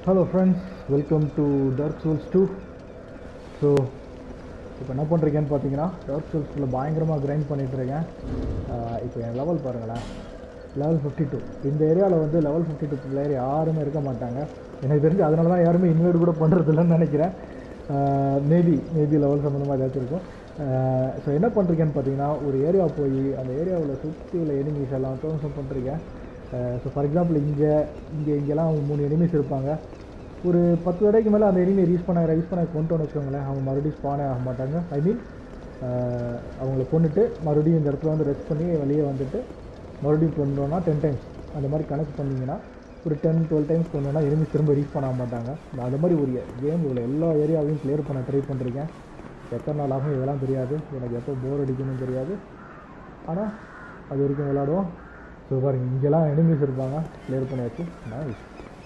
Hello friends welcome to dark souls two so இப்போ என்ன பண்ணுறீங்கன்னு பார்த்தீங்கன்னா டார்க் சோல்ஸில் பயங்கரமாக கிரைண்ட் பண்ணிட்டு இருக்கேன் ஆஹ் இப்போ என் லெவல் பாருங்களேன் லெவல் ஃபிஃப்டி டூ இந்த ஏரியாவில் வந்து லெவல் ஃபிஃப்டி டூ பிளேயர் யாருமே இருக்க மாட்டாங்க எனக்கு தெரிஞ்சு அதனால தான் யாருமே இன்வைட் கூட பண்ணுறது இல்லைன்னு நினைக்கிறேன் மேபி மேபி லெவல் சம்மந்தமாக ஏதாச்சும் இருக்கும் ஸோ என்ன பண்ணுறீங்கன்னு பார்த்தீங்கன்னா ஒரு ஏரியா போய் அந்த ஏரியாவில் சுற்றி உள்ள எனிமீஸ் எல்லாம் தோசம் பண்ணுறீங்க ஸோ ஃபார் எக்ஸாம்பிள் இங்கே இங்கே இங்கெல்லாம் மூணு எனிமீஸ் இருப்பாங்க ஒரு பத்து தடவைக்கு மேலே அந்த எனிமி ரீஸ் பண்ண ரீஸ் பண்ண கொண்டு வச்சுக்கோங்களேன் அவங்க மறுபடியும் ஸ்பானே ஆக மாட்டாங்க ஐ மீன் அவங்கள கொண்டுட்டு மறுபடியும் இந்த இடத்துல வந்து ரெஸ்ட் பண்ணி வெளியே வந்துட்டு மறுபடியும் கொண்டோன்னா டென் டைம்ஸ் அந்த மாதிரி கணக்கு பண்ணிங்கன்னா ஒரு டென் டுவெல் டைம்ஸ் கொண்டோன்னா எனிமி திரும்ப ரீச் பண்ண மாட்டாங்க நான் அந்த மாதிரி ஒரு கேம் உள்ள எல்லா ஏரியாவையும் கிளியர் பண்ண ட்ரை பண்ணுறேன் எத்தனை நாள் ஆகும் இதெல்லாம் தெரியாது எனக்கு எப்போ போர் அடிக்கணும்னு தெரியாது ஆனால் அது வரைக்கும் விளாடுவோம் ஸோ பாருங்க இங்கெல்லாம் எனிமீஸ் இருப்பாங்க கிளியர் பண்ணியாச்சு நைஸ்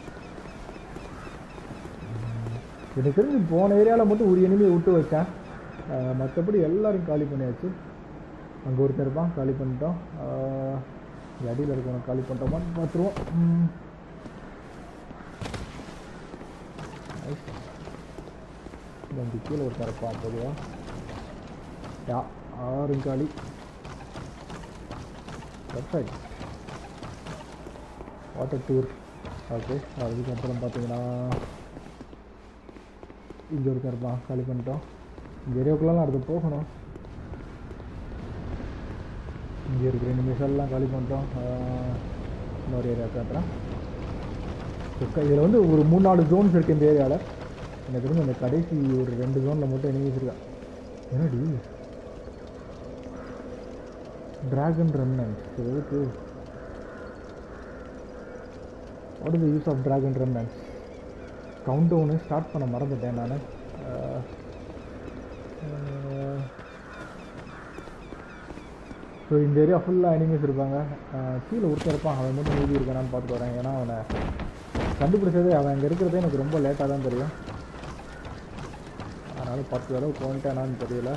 எனக்கு தெரிஞ்சு போன ஏரியாவில் மட்டும் ஒரு எனிமியை விட்டு வச்சேன் அஹ் மற்றபடி எல்லாரையும் காலி பண்ணியாச்சு அங்கே ஒருத்தர் இருப்பான் காலி பண்ணிட்டோம் அஹ் இங்க அடியில் இருக்கவனை காலி பண்ணிட்டோமான்னு பார்த்துருவோம் ம். Nice. இந்த இங்க கீழே ஒருத்தர் இருப்பான் பொதுவாக யா ஆறு காலி வெப்சைட் வாட்டர் டூர் ஓகே அதுக்கப்புறம் பார்த்தீங்கன்னா இங்கே ஒருத்தர் இருப்பான் காலி பண்ணிட்டோம் இந்த ஏரியாவுக்குள்ளலாம் அடுத்து போகணும் இங்கே இருக்கிற நிமிஷம் எல்லாம் காலி பண்ணிட்டோம் ஆஹ் இன்னொரு ஏரியா காட்டுறேன் இதில் வந்து ஒரு மூணு நாலு ஜோன்ஸ் இருக்குது இந்த ஏரியாவில் எனக்கு தெரிஞ்சு அந்த கடைசி ஒரு ரெண்டு ஜோனில் மட்டும் எனிமீஸ் இருக்கா என்னடி டிராகன் ரெமனன்ஸ் எதுக்கு what is the use of dragon remnants count down start பண்ண மறந்துட்டேன் நான் ஸோ இந்த ஏரியா ஃபுல்லாக எனிமீஸ் இருப்பாங்க அஹ் கீழே ஒருத்தர் இருப்பான் அவன் மட்டும் மீதி இருக்கானான்னு பார்த்துட்டு வரேன் ஏன்னா அவனை கண்டுபிடிச்சதே அவன் அங்கே இருக்கிறதே எனக்கு ரொம்ப லேட்டாக தான் தெரியும் அதனால் பத்து தடவை போன்ட்டேனான்னு தெரியல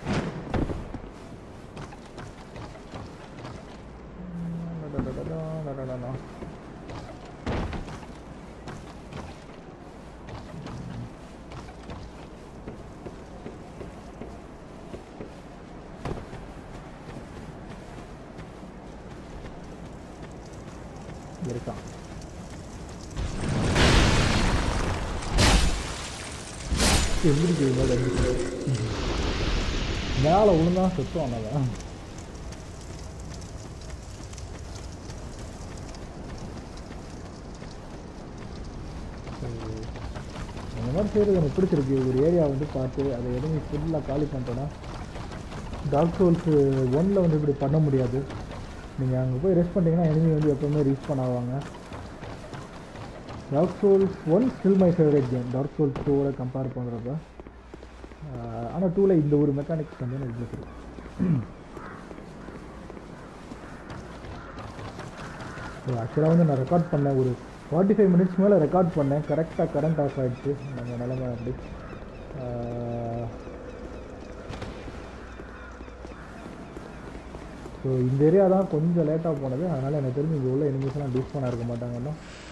டடடடடா. இருக்கான் எந்திரிக்கு மேலே விழுந்தா செத்துவான் அவன் இந்த மாதிரி செய்கிறது எனக்கு பிடிச்சிருக்கு ஒரு ஏரியா வந்து பார்த்து அதை எதுவுமே ஃபுல்லாக காலி பண்ணிட்டோன்னா டார்க் சோல்ஸ் ஒன்னில் வந்து இப்படி பண்ண முடியாது நீங்கள் அங்கே போய் ரெஸ்ட் பண்ணிட்டீங்கன்னா எனிமி வந்து எப்போவுமே ரீச் பண்ண ஆவாங்க dark souls one still my favourite game dark souls டூவோட கம்பேர் பண்ணுறப்ப ஆனால் டூவில் இந்த ஒரு மெக்கானிக்ஸ் வந்து எனக்கு பிடிச்சிருக்கு ஆக்சுவலாக வந்து நான் ரெக்கார்ட் பண்ணேன் ஒரு ஃபார்ட்டி ஃபைவ் மினிட்ஸ் மேலே ரெக்கார்ட் பண்ணேன் கரெக்டாக கரண்ட் ஆஃப் ஆகிடுச்சு நம்ம நிலமை அப்படி ஸோ இந்த ஏரியா தான் கொஞ்சம் லேட்டாக போனது அதனால் எனக்கு தெரிஞ்சு இங்கே உள்ள எனிமீஸ்லாம் டீஸ் பண்ண இருக்க மாட்டாங்கன்னா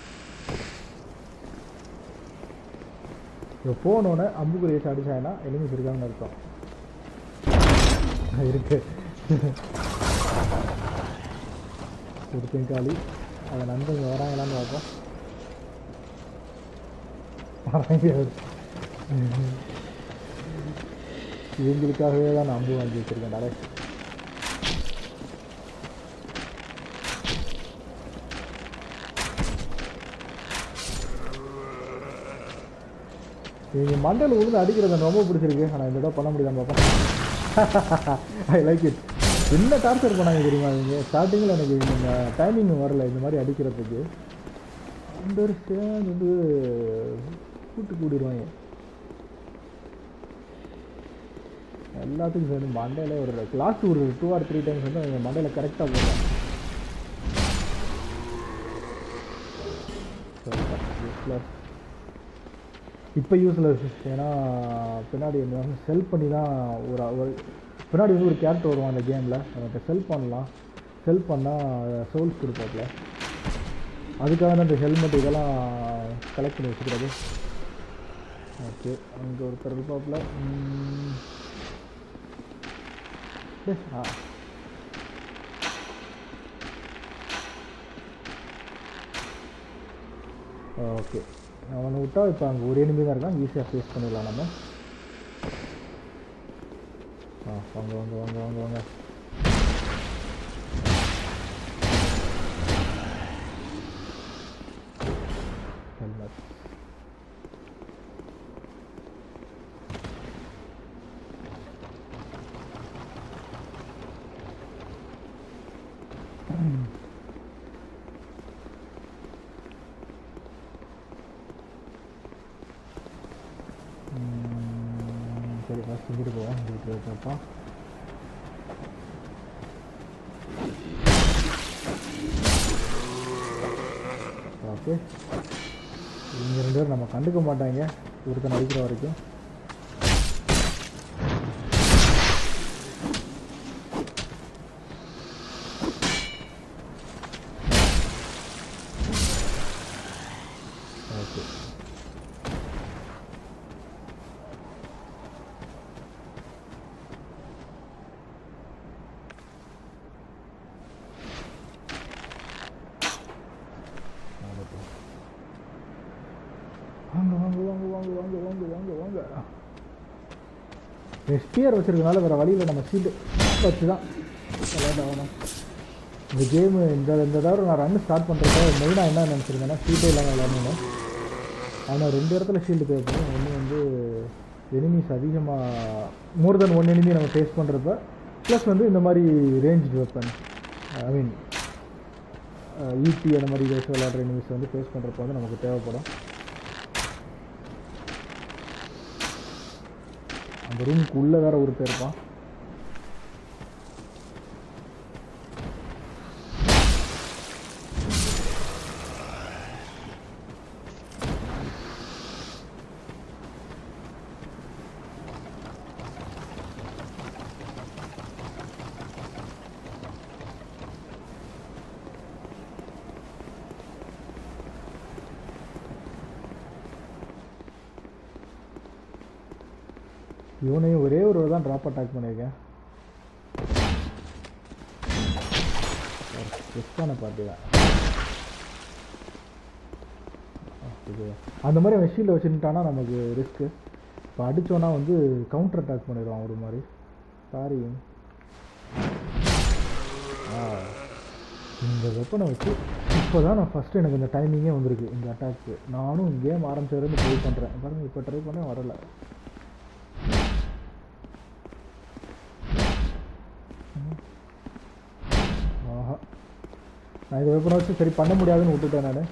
இப்போ போனோடனே அம்புக்குறி வச்சு அடிச்சாங்கன்னா எனிமீஸ் இருக்காங்கன்னு அர்த்தம் இருக்கு ஒரு தெங்காளி அதை நண்பங்க வராங்களான்னு பார்ப்போம் வராங்க இவங்களுக்காகவே தான் நான் அம்பு வாங்கி வச்சிருக்கேன் டேரக்ட் இவங்க மண்டல் உழுந்து அடிக்கிறது எனக்கு ரொம்ப பிடிச்சிருக்கு ஆனால் இந்த தடவை பண்ண முடியாதுன்னு பார்ப்போம் ஐ லைக் இட் என்ன டார்ச்சர் பண்ணாங்க தெரியுமா இவங்க ஸ்டார்டிங்கில் எனக்கு இந்த டைமிங் வரல இந்த மாதிரி அடிக்கிறதுக்கு அண்டர்ஸ்டாண்ட் வந்து கூட்டு கூடிடுவாங்க எல்லாத்துக்கும் சேர்ந்து மண்டையில் ஒரு லாஸ்ட் ஒரு டூ ஆர் த்ரீ டைம்ஸ் வந்து அவங்க மண்டையில் கரெக்டாக போடுறாங்க யூஸ்லெஸ் இப்போ யூஸ்லெஸ் ஏன்னா பின்னாடி வந்து செல் பண்ணி தான் ஒரு ஒரு பின்னாடி வந்து ஒரு கேரக்டர் வருவான் அந்த கேமில் அவன்கிட்ட செல் பண்ணலாம் செல் பண்ணால் சோல்ஸ் கொடுப்பாப்புல அதுக்காக தான் இந்த ஹெல்மெட் இதெல்லாம் கலெக்ட் பண்ணி வச்சுக்கிறது ஓகே அங்கே ஒருத்தர் இருப்பாப்புல ம். டேய், ஆ ஓகே அவனை விட்டா இப்போ அங்கே ஒரு enemy தான் இருக்கான் ஈஸியாக ஃபேஸ் பண்ணிடலாம் நம்ம ஆ வாங்க வாங்க வாங்க வாங்க வாங்க ஹெல்மெட் ம், சரி ஃபஸ்ட் செஞ்சுட்டு போவோம் வீட்டில் இருக்கப்பா ஓகே இவங்க ரெண்டு பேரும் நம்ம கண்டுக்க மாட்டாங்க ஒருத்தன் அடிக்கிற வரைக்கும் ஓகே ஆகட்டும். வாங்க வாங்க வாங்க வாங்க வாங்க வாங்க வாங்க வாங்க ஸ்பியர் வச்சிருக்கனால வேற வழியில் நம்ம ஷீல்டு வச்சு தான் விளையாடணும் இந்த கேமு இந்த இந்த தடவை நான் ரன் ஸ்டார்ட் பண்ணுறப்ப மெயினாக என்ன நினச்சிருந்தேன்னா ஷீல்டே இல்லாமல் விளையாடணும் ஆனால் ரெண்டு இடத்துல ஷீல்டு தேவைப்படும் ஒன்று வந்து எனிமீஸ் அதிகமாக மோர் தென் ஒன் எனிமி நம்ம ஃபேஸ் பண்ணுறப்ப ப்ளஸ் வந்து இந்த மாதிரி ரேஞ்ச் வெப்பன் ஐ மீன் ஈட்டி அந்த மாதிரி ரேஸ் விளையாடுற எனிமீஸ் வந்து ஃபேஸ் பண்ணுறப்ப வந்து நமக்கு தேவைப்படும் அந்த ரூமுக்கு உள்ளே வேற ஒருத்தர் இருப்பான் இவனையும் ஒரே ஒரு தான் ட்ராப் அட்டாக் பண்ணியிருக்கேன் ரிஸ்கான பார்ட்டி தான் இது அந்த மாதிரி அவன் ஷீல்டு வச்சுட்டானா நமக்கு ரிஸ்க்கு இப்போ அடித்தோன்னா வந்து கவுண்டர் அட்டாக் பண்ணிடுவான் ஒரு மாதிரி சாரி ஆ இந்த வெப்பனை வச்சு இப்போ தான் நான் ஃபஸ்ட்டு எனக்கு இந்த டைமிங்கே வந்திருக்கு இந்த அட்டாக்கு நானும் கேம் ஆரம்பிச்சதுலேருந்து ட்ரை பண்ணுறேன் பாருங்க இப்போ ட்ரை பண்ண வரல ஆஹா நான் இதை வெப்பனை வச்சு சரி பண்ண முடியாதுன்னு விட்டுட்டேன் நான்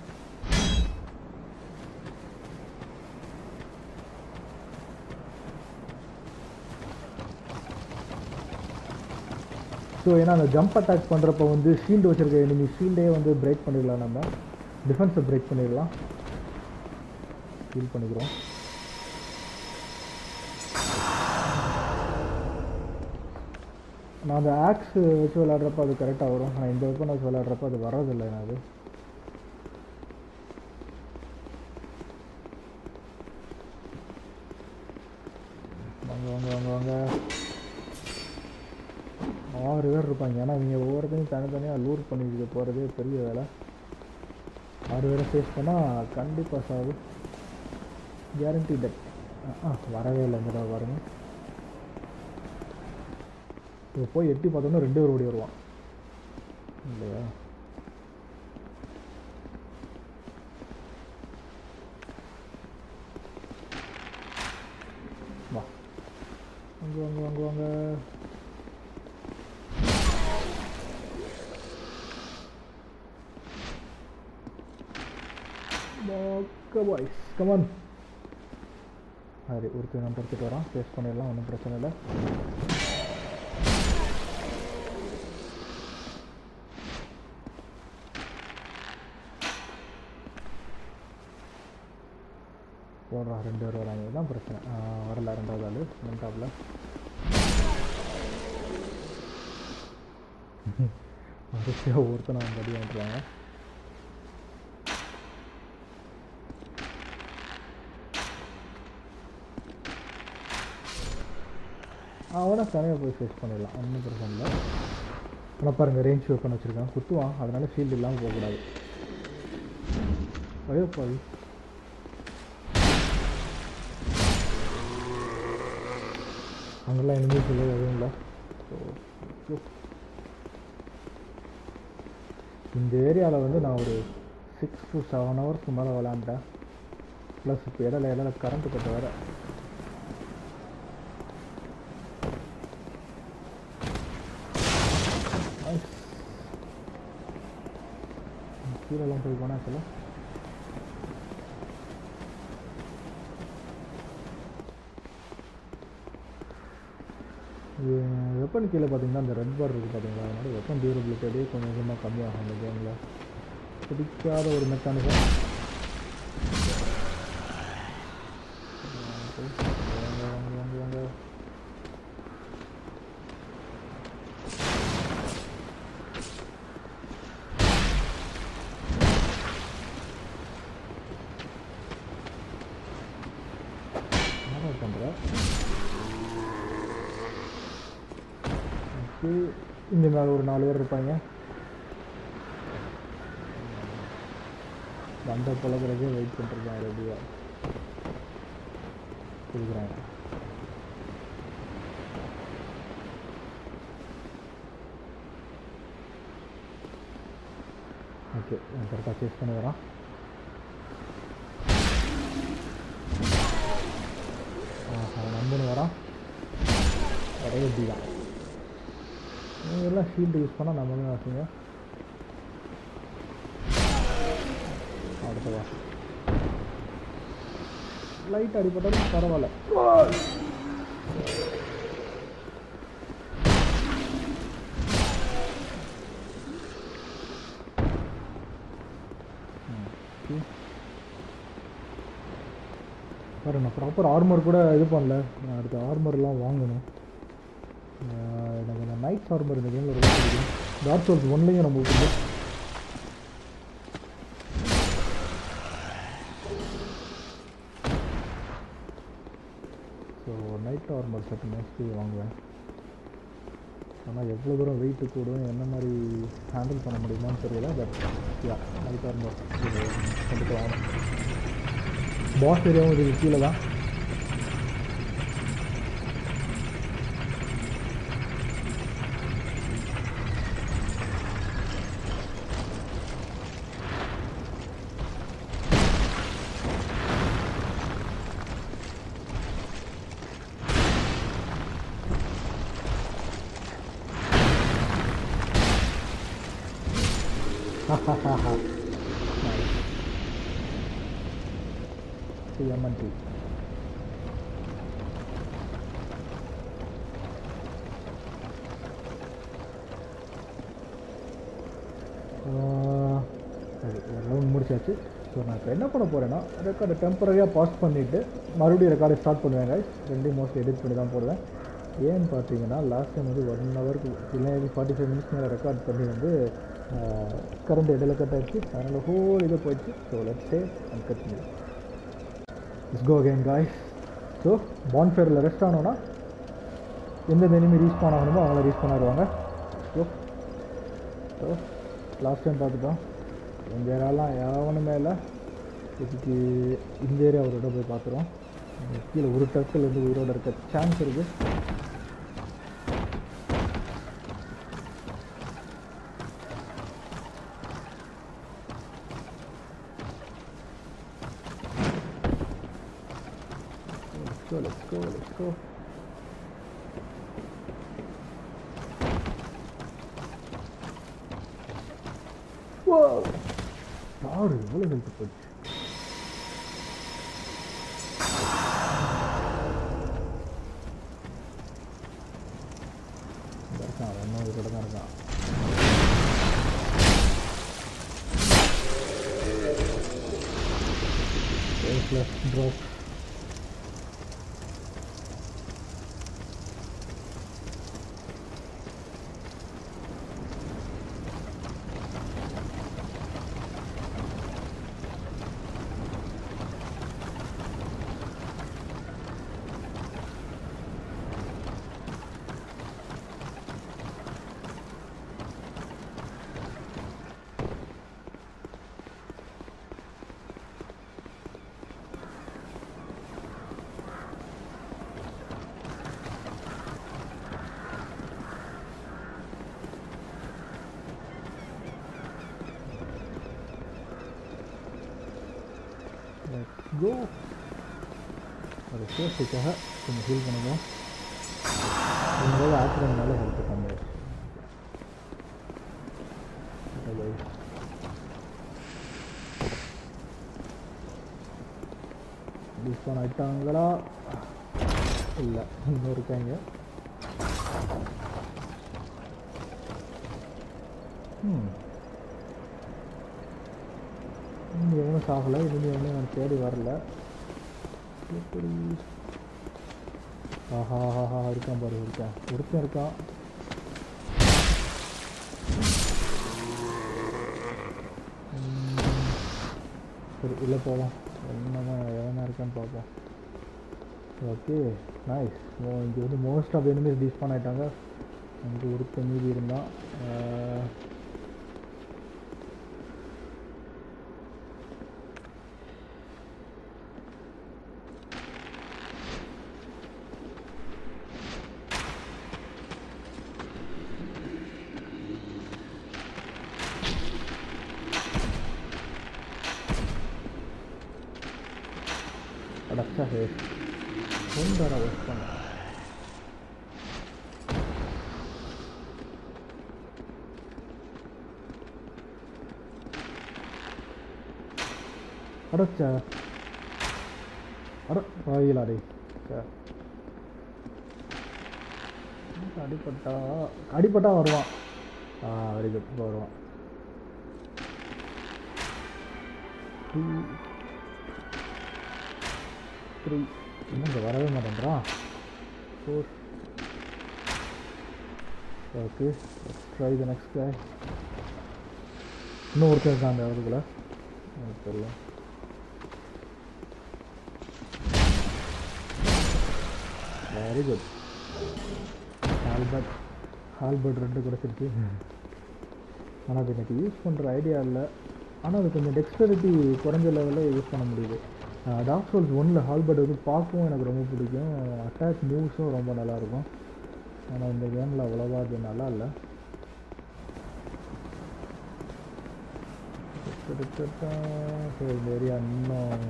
ஸோ ஏன்னா அந்த ஜம்ப் அட்டாக் பண்ணுறப்ப வந்து ஷீல்டு வச்சிருக்க எனிமி ஷீல்டே வந்து பிரேக் பண்ணிடலாம் நம்ம டிஃபென்ஸை பிரேக் பண்ணிடலாம் ஃபீல் பண்ணிக்கிறோம் நான் அந்த ஆக்ஸ் வச்சு விளையாடுறப்ப அது கரெக்டாக வரும் ஆனால் இந்த வெப்பன் வச்சு விளையாடுறப்ப அது வர்றதில்லை அது வாங்க வாங்க வாங்க வாங்க ஆறு பேர் இருப்பாங்க ஏன்னா இவங்க ஒவ்வொருத்தையும் தனித்தனியாக லூட் பண்ணிட்டு போகிறதே பெரிய வேலை ஆறு பேரை ஃபேஸ் பண்ணால் கண்டிப்பாக சாவு கேரண்டி டெட் ஆ வரவே இல்லை இந்த தடவை பாருங்க இப்போ போய் எட்டி பார்த்தோன்னா ரெண்டு பேர் ஓடி வருவான் இல்லையா வா வாங்க வாங்க வாங்க வாங்க ஓகே பாய்ஸ் கமான் சரி ஒருத்தர் நம்ம எடுத்துகிட்டு வரோம் ஃபேஸ் பண்ணிடலாம் ஒன்றும் பிரச்சனை இல்லை போடுறா ரெண்டு பேர் வராங்க இதுதான் பிரச்சனை ஆ, வரல ரெண்டாவது ஆள் ஒன் டாப்பில் வரிசையாக ஒருத்தனை அவங்க அடி வாங்கிட்டுருவாங்க அவனை தனியாக போய் ஃபேஸ் பண்ணிடலாம் ஒன்றும் பிரச்சனை இல்லை ஆனால் பாருங்கள் ரேஞ்ச் வெப்பன் வச்சுருக்கான் குத்துவான் அதனால ஷீல்டு இல்லாமல் போகக்கூடாது ஐயோ பாவி அங்கெல்லாம் எனிமீஸ் இல்லை எதுவும் இல்லை So, ஐயோ. இந்த ஏரியாவில் வந்து நான் ஒரு சிக்ஸ் டு செவன் ஹவர்ஸ்க்கு மேலே விளாண்டேன் ப்ளஸ் இப்போ இடையில இடையில கரண்ட் கட்ட வேறு கீழெல்லாம் போய் போனால் சொல்ல வெப்பன் கீழே பார்த்தீங்கன்னா அந்த ரெட் பார் இருக்குது பார்த்தீங்களா அதனால வெப்பன் டியூரபிலிட்டி அப்படியே கொஞ்சம் கொஞ்சமாக கம்மியாகும் அந்த கேமில் பிடிக்காத ஒரு மெக்கானிசம் வாங்க வாங்க வாங்க வாங்க என்ன பண்ணுற ஓகே இங்கே மேலே ஒரு நாலு பேர் இருப்பாங்க வந்த பழகிறதே வெயிட் பண்ணிருக்கேன் ரெடியாக கொடுக்குறாங்க ஓகே கரெக்டாக சேஸ் பண்ணி வரான் அவன் நம்புன்னு வரான் ஒரே எப்படி தான் எல்லாம் ஷீல்டு யூஸ் பண்ணால் நம்மளும் ஆச்சுங்க அடுத்தவா லைட் அடிப்பட்டாலும் பரவாயில்ல பாரு நான் ப்ராப்பர் ஆர்மர் கூட இது பண்ணல நான் அடுத்த ஆர்மர்லாம் வாங்கணும் ஆஹ் எனக்கு இந்த நைட் ஆர்மர் இந்த கேமில் ரொம்ப பிடிக்கும் டார்க் சோல்ஸ் ஒன்லையும் ரொம்ப பிடிக்கும் so knight armour set mostly வாங்குவேன் ஆனால் எவ்வளோ தூரம் வெயிட்டு கூடும் என்ன மாதிரி ஹேண்டில் பண்ண முடியுமான்னு தெரியல பட் யா நைட் ஆர்மர் கண்டிப்பாக வாங்கணும் பாஸ் ஏரியாவும் இதுக்கு கீழே தான் nice. TMNT. ரவுண்ட் முடிச்சாச்சு ஸோ நான் இப்போ என்ன பண்ண போகிறேன்னா ரெக்கார்டை டெம்பரரியாக பாஸ் பண்ணிவிட்டு மறுபடியும் ரெக்கார்டை ஸ்டார்ட் பண்ணுவேன் guys ரெண்டையும் மோஸ்ட்லி எடிட் பண்ணி தான் போடுவேன் ஏன்னு பார்த்தீங்கன்னா லாஸ்ட் டைம் வந்து ஒன் ஹவருக்கு இல்லை ஃபார்ட்டி ஃபைவ் மினிட்ஸ் மேலே ரெக்கார்ட் பண்ணி வந்து கரண்ட் இடையில கட் ஆயிடுச்சு அதனால் ஹோல் இது போயிடுச்சு so let save and continue it's go again guys so பான்ஃபேரில் ரெஸ்ட் ஆனோன்னா எந்தெந்த எனிமி ரீச் பண்ண ஆகணுமோ அவங்கள ரீச் பண்ணிடுவாங்க ஸோ ஸோ லாஸ்ட் டைம் பார்த்துட்டோம் இந்த ஏரியாலாம் எவனுமே இல்லை இதுக்கு இந்த ஏரியா ஒரு இடம் போய் பார்த்துருவோம் இங்க கீழே ஒரு டர்க்கில் வந்து உயிரோட இருக்க சான்ஸ் இருக்குது Let's go, let's go, let's go. Whoa! யாரு எவ்வளோ ஹெல்த் போச்சு இங்க இருக்கான் அவன் இன்னும் இதோட தான் இருக்கான் ப்ளஸ் ட்ராப் லெட்ஸ் கோ ஒரு சேஃப்டிக்காக கொஞ்சம் ஹீல் பண்ணுவோம் உங்களோட ஆக்சிடென்ட்னால ஹெல்த் கம்மியாச்சு Okay, guys. டிஸ்கவுண்ட் ஆயிட்டாங்களா இல்லை இன்னும் இருக்காங்க ம் இங்கே எவனும் சாகலை இனிமே எவனும் நான் தேடி வரல எப்படி ஆஹா ஆஹா இருக்கான் பாரு இருக்கான் ஒருத்தன் இருக்கான் ம், சரி உள்ளே போகலாம் என்னதான் எவனா இருக்கான்னு பார்ப்போம் ஓகே நைஸ் இங்கே வந்து மோஸ்ட் ஆஃப் எனிமீஸ் டிஸ்பான் ஆகிட்டாங்க அங்கே ஒருத்த மீதி இருந்தான் ஆஹ், அடச்சா ஹே ஒன்றரை ஒர்க் பண்ண அடச்சா அட வாயிலா டே சரி. அடிப்பட்டா அடிப்பட்டா வருவான் ஆ வெரி குட் இப்போ வருவான் டூ த்ரீ இன்னும் இங்கே வரவே மாட்டேங்கிறான் four okay try the next guy இன்னும் ஒருத்தர் இருக்கான் அந்த இடத்துக்குள்ள எனக்கு தெரியும் வெரி குட் ஆல்பர்ட் ஆல்பர்ட் ரெண்டு கிடச்சிருக்கு ஆனால் அது எனக்கு யூஸ் பண்ணுற ஐடியா இல்லை ஆனால் அது கொஞ்சம் டெக்ஸ்டரிட்டி குறைஞ்ச லெவலில் யூஸ் பண்ண முடியுது டாக் சோல்ஸ் ஒன்றில் ஹால்பர்ட் வந்து பார்க்கவும் எனக்கு ரொம்ப பிடிக்கும் அட்டாக் மூவ்ஸும் ரொம்ப நல்லாயிருக்கும் ஆனால் இந்த கேமில் அவ்வளோவா அது நல்லா இல்லை ஸோ இந்த ஏரியா இன்னும்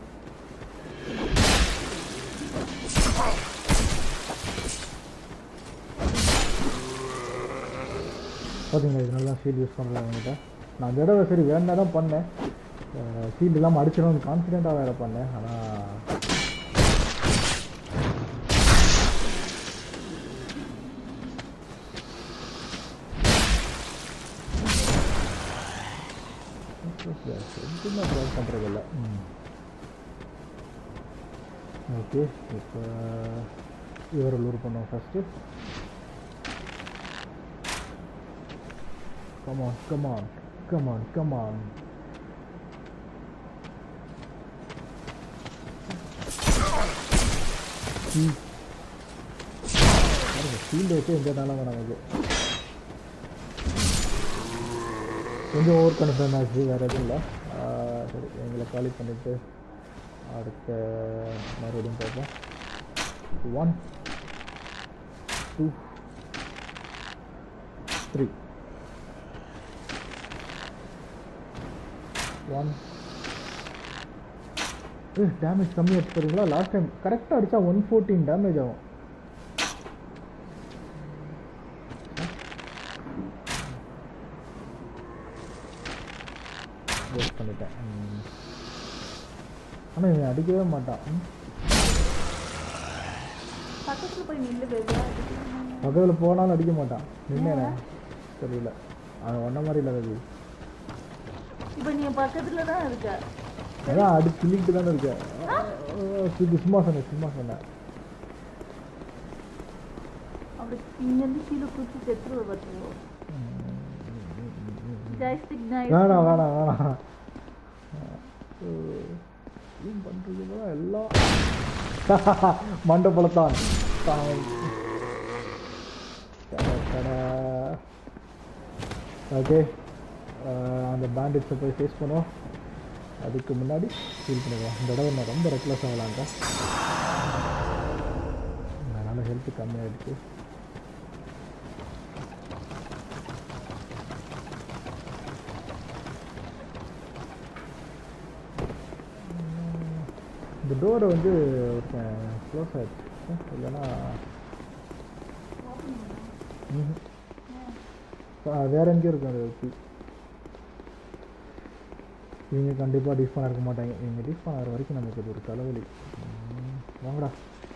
பார்த்தீங்களா இதனால தான் ஷீல்டு யூஸ் பண்ணுறேன் என்கிட்ட நான் அந்த தடவை சரி வேணா தான் பண்ணேன் ஷீல்டு இல்லாமல் அடிச்சிடணும்னு கான்ஃபிடென்ட்டாக வேறு பண்ணேன் ஆனால் எதுவுமே ட்ரை பண்ணுறதில்ல ம் ஓகே இப்போ இவரை லூர் பண்ணோம் first Come on, come on, come on, come on. Field வச்சு எந்த நிலமை நமக்கு கொஞ்சம் ஓவர் கான்ஃபிடன்ட் ஆச்சு வேறு எதுவும் இல்லை ஆஹ் சரி எங்களை காலி பண்ணிவிட்டு அடுத்த மறுபடியும் பார்ப்போம் one two three one damage கம்மி ஆச்சு பாருங்களா லாஸ்ட் டைம் கரெக்டாக அடித்தா ஒன் ஃபோர்டீன் டேமேஜ் ஆகும் வேஸ்ட் பண்ணிட்டேன் ஆனால் இவன் அடிக்கவே மாட்டான் ம். பக்கத்துல போய் நில்லு பேபியா பக்கத்தில் போனாலும் அடிக்க மாட்டான் நின்னேனே தெரியல அவன் ஒன்ன மாதிரி இல்லை ரவி இப்போ நீ பக்கத்துல தான் இருக்க அதான் அடி கிள்ளிட்டு தானே இருக்க இது சும்மா சொன்னேன் சும்மா சொன்னேன் அப்படி இங்கேருந்து கீழே குச்சி செத்துருவ பார்த்துக்கோ ஜாய்ஸ்டிக் வேணாம் வேணாம் வேணாம் ஏன் பண்ணுறீங்களோ எல்லாம் மண்டபலத்தான் ஓகே அந்த பேண்டிட்ஸை போய் ஃபேஸ் பண்ணுவோம் அதுக்கு முன்னாடி ஃபீல் பண்ணுவோம் இந்த தடவை நான் ரொம்ப ரெக்லஸ் ஆகலாங்க அதனால் ஹெல்த் கம்மியாகிடுச்சு இந்த டோரை வந்து ஒருத்தன் க்ளோஸ் ஆயிடுச்சு ம், இல்லைன்னா ம்ஹும். ஆ, வேற எங்கேயும் இருக்கும் அது கீ இவங்க கண்டிப்பாக டிஸ்பான் இருக்க மாட்டாங்க இவங்க டிஸ்பான் ஆகிற வரைக்கும் நமக்கு இது ஒரு தலைவலி ம், வாங்கடா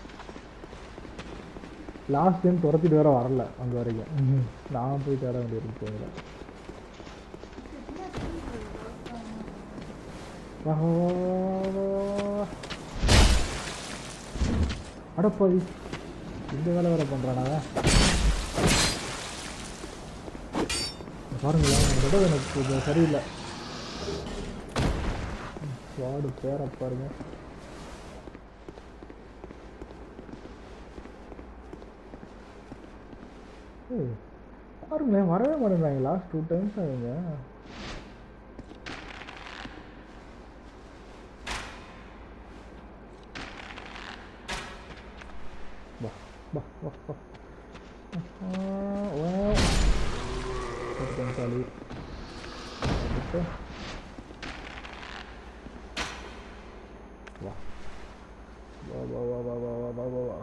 லாஸ்ட் டைம் துரத்திட்டு வேற வரல அங்கே வரைக்கும் ம்ஹும். நான் போய் தேட வேண்டியிருந்துச்சு அவங்கள. வா வா, வா, வா, வா. அடப்பாவி இந்த வேலை வேற பண்ணுறானா பாருங்களேன் இந்த இடம் எனக்கு கொஞ்சம் சரியில்லை வார்டு பேரை பாருங்க ஏய், பாருங்களேன் வரவே மாட்டேங்கிறாங்க லாஸ்ட் டூ டைம்ஸ் அவங்க வா வா வா வா ஆஹ், வா கொஞ்சம் களி அடுத்து வா வா வா வா வா வா வா வா வா வா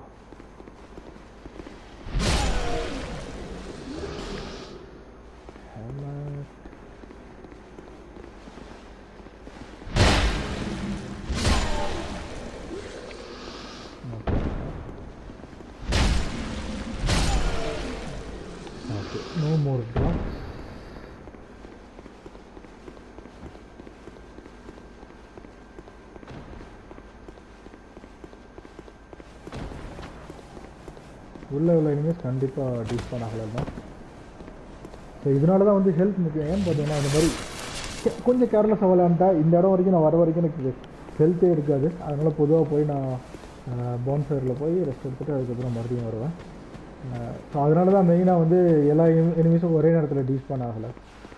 Helmet. Okay, no more drops. உள்ள உள்ள இனிமேல் கண்டிப்பாக டிஸ்பான் ஆகலை தான் ஸோ இதனால தான் வந்து ஹெல்த் முக்கியம் ஏன்னு பார்த்தீங்கன்னா இந்த மாதிரி கொ- கொஞ்சம் கேர்லெஸ்ஸாக விளையாண்டா இந்த இடம் வரைக்கும் நான் வர வரைக்கும் எனக்கு ஹெல்த்தே இருக்காது அதனால் பொதுவாக போய் நான் பான்ஃபயரில் போய் ரெஸ்ட் எடுத்துட்டு அதுக்கப்புறம் மறுபடியும் வருவேன் ஸோ அதனால தான் மெயினாக வந்து எல்லா எனிமீஸும் ஒரே நேரத்தில் டிஸ்பான் ஆகலை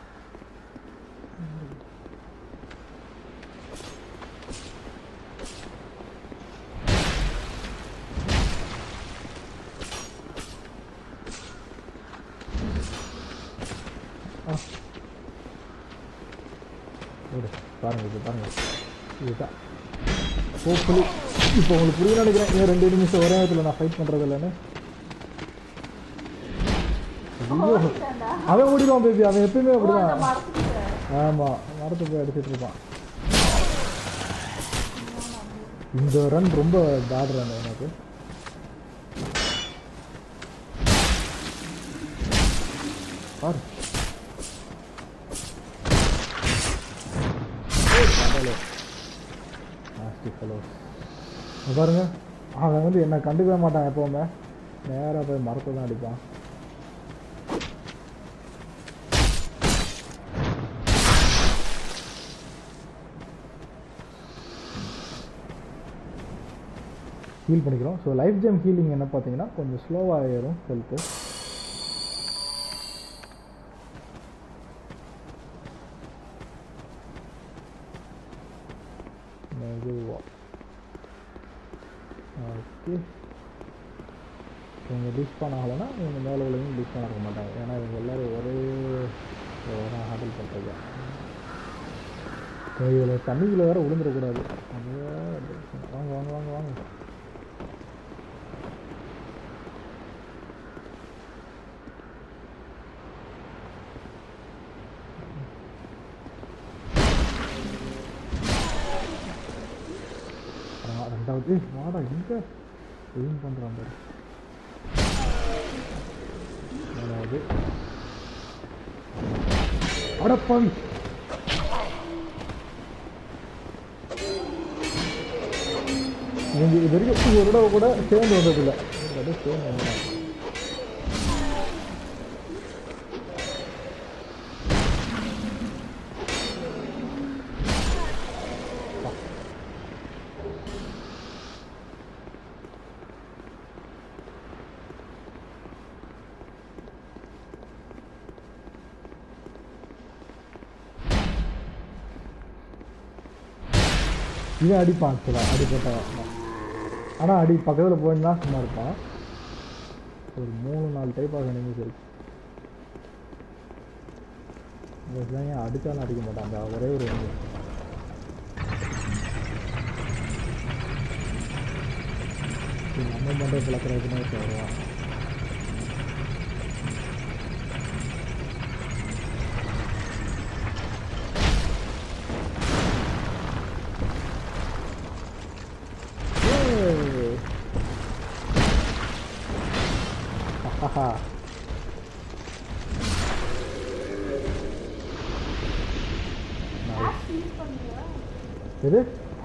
ஆ விடு பாருங்க இது பாருங்க இதுதான் ஹோப்ஃபுல்லி இப்போ உங்களுக்கு புரிய நினைக்கிறேன் இன்னும் ரெண்டு நிமிஷம் ஒரே நேரத்தில் நான் ஃபைட் பண்ணுறது இல்லைன்னு ஐயோ அவன் ஓடிடுவான் பேபி அவன் எப்பயுமே அப்படிதான் ஆமாம் மரத்தை போய் அடிச்சிட்டு இருப்பான் இந்த ரன் ரொம்ப பேட் ரன் எனக்கு பாரு கடவுளே. Nasty fellows. இங்க பாருங்க அவன் வந்து என்னை கண்டுக்கவே மாட்டான் எப்பவுமே நேராக போய் மரத்தை தான் அடிப்பான் ஹீல் பண்ணிக்கிறோம் ஸோ லைஃப் ஜெம் ஹீலிங் என்ன பார்த்தீங்கன்னா கொஞ்சம் ஸ்லோவாக ஏறும் ஹெல்த்து மெதுவா ஓகே இவங்க டிஸ்பான் ஆகலைன்னா இவங்க மேலே உள்ளவங்க டிஸ்பான் ஆக மாட்டாங்க ஏன்னா இவங்க எல்லோரும் ஒரே ஒரே ஹேண்டில் பண்ணுறது இதில் தண்ணிக்குள்ளே வேறு விழுந்துடக்கூடாது அதுவே வாங்க வாங்க வாங்க வாங்க ஆ, ரெண்டாவது ஏய், வாடா எங்க எய்ம் பண்ணுறான் பாரு மூணாவது அடப்பாவி இவங்க இது வரைக்கும் ஒரு தடவை கூட சேர்ந்து வந்ததில்லை ஒரு தடவை சேர்ந்து வந்தாங்க இவன் அடிப்பான் ஆக்சுவலாக அடிப்பட்டவன் ஆனால் அடி பக்கத்தில் போயிருந்தா சும்மா இருப்பான் ஒரு மூணு நாலு டைப் ஆக எனிமீஸ் இருக்கு இதெல்லாம் ஏன் அடித்தாலும் அடிக்க மாட்டான் அந்த ஒரே ஒரு enemy. இன்னும் மண்டே பிளக்கிறதுக்குன்னு ஒருத்தன் வருவான் ஏய். ஆஹா. Nice. யூஸ் பண்ணுறியா எது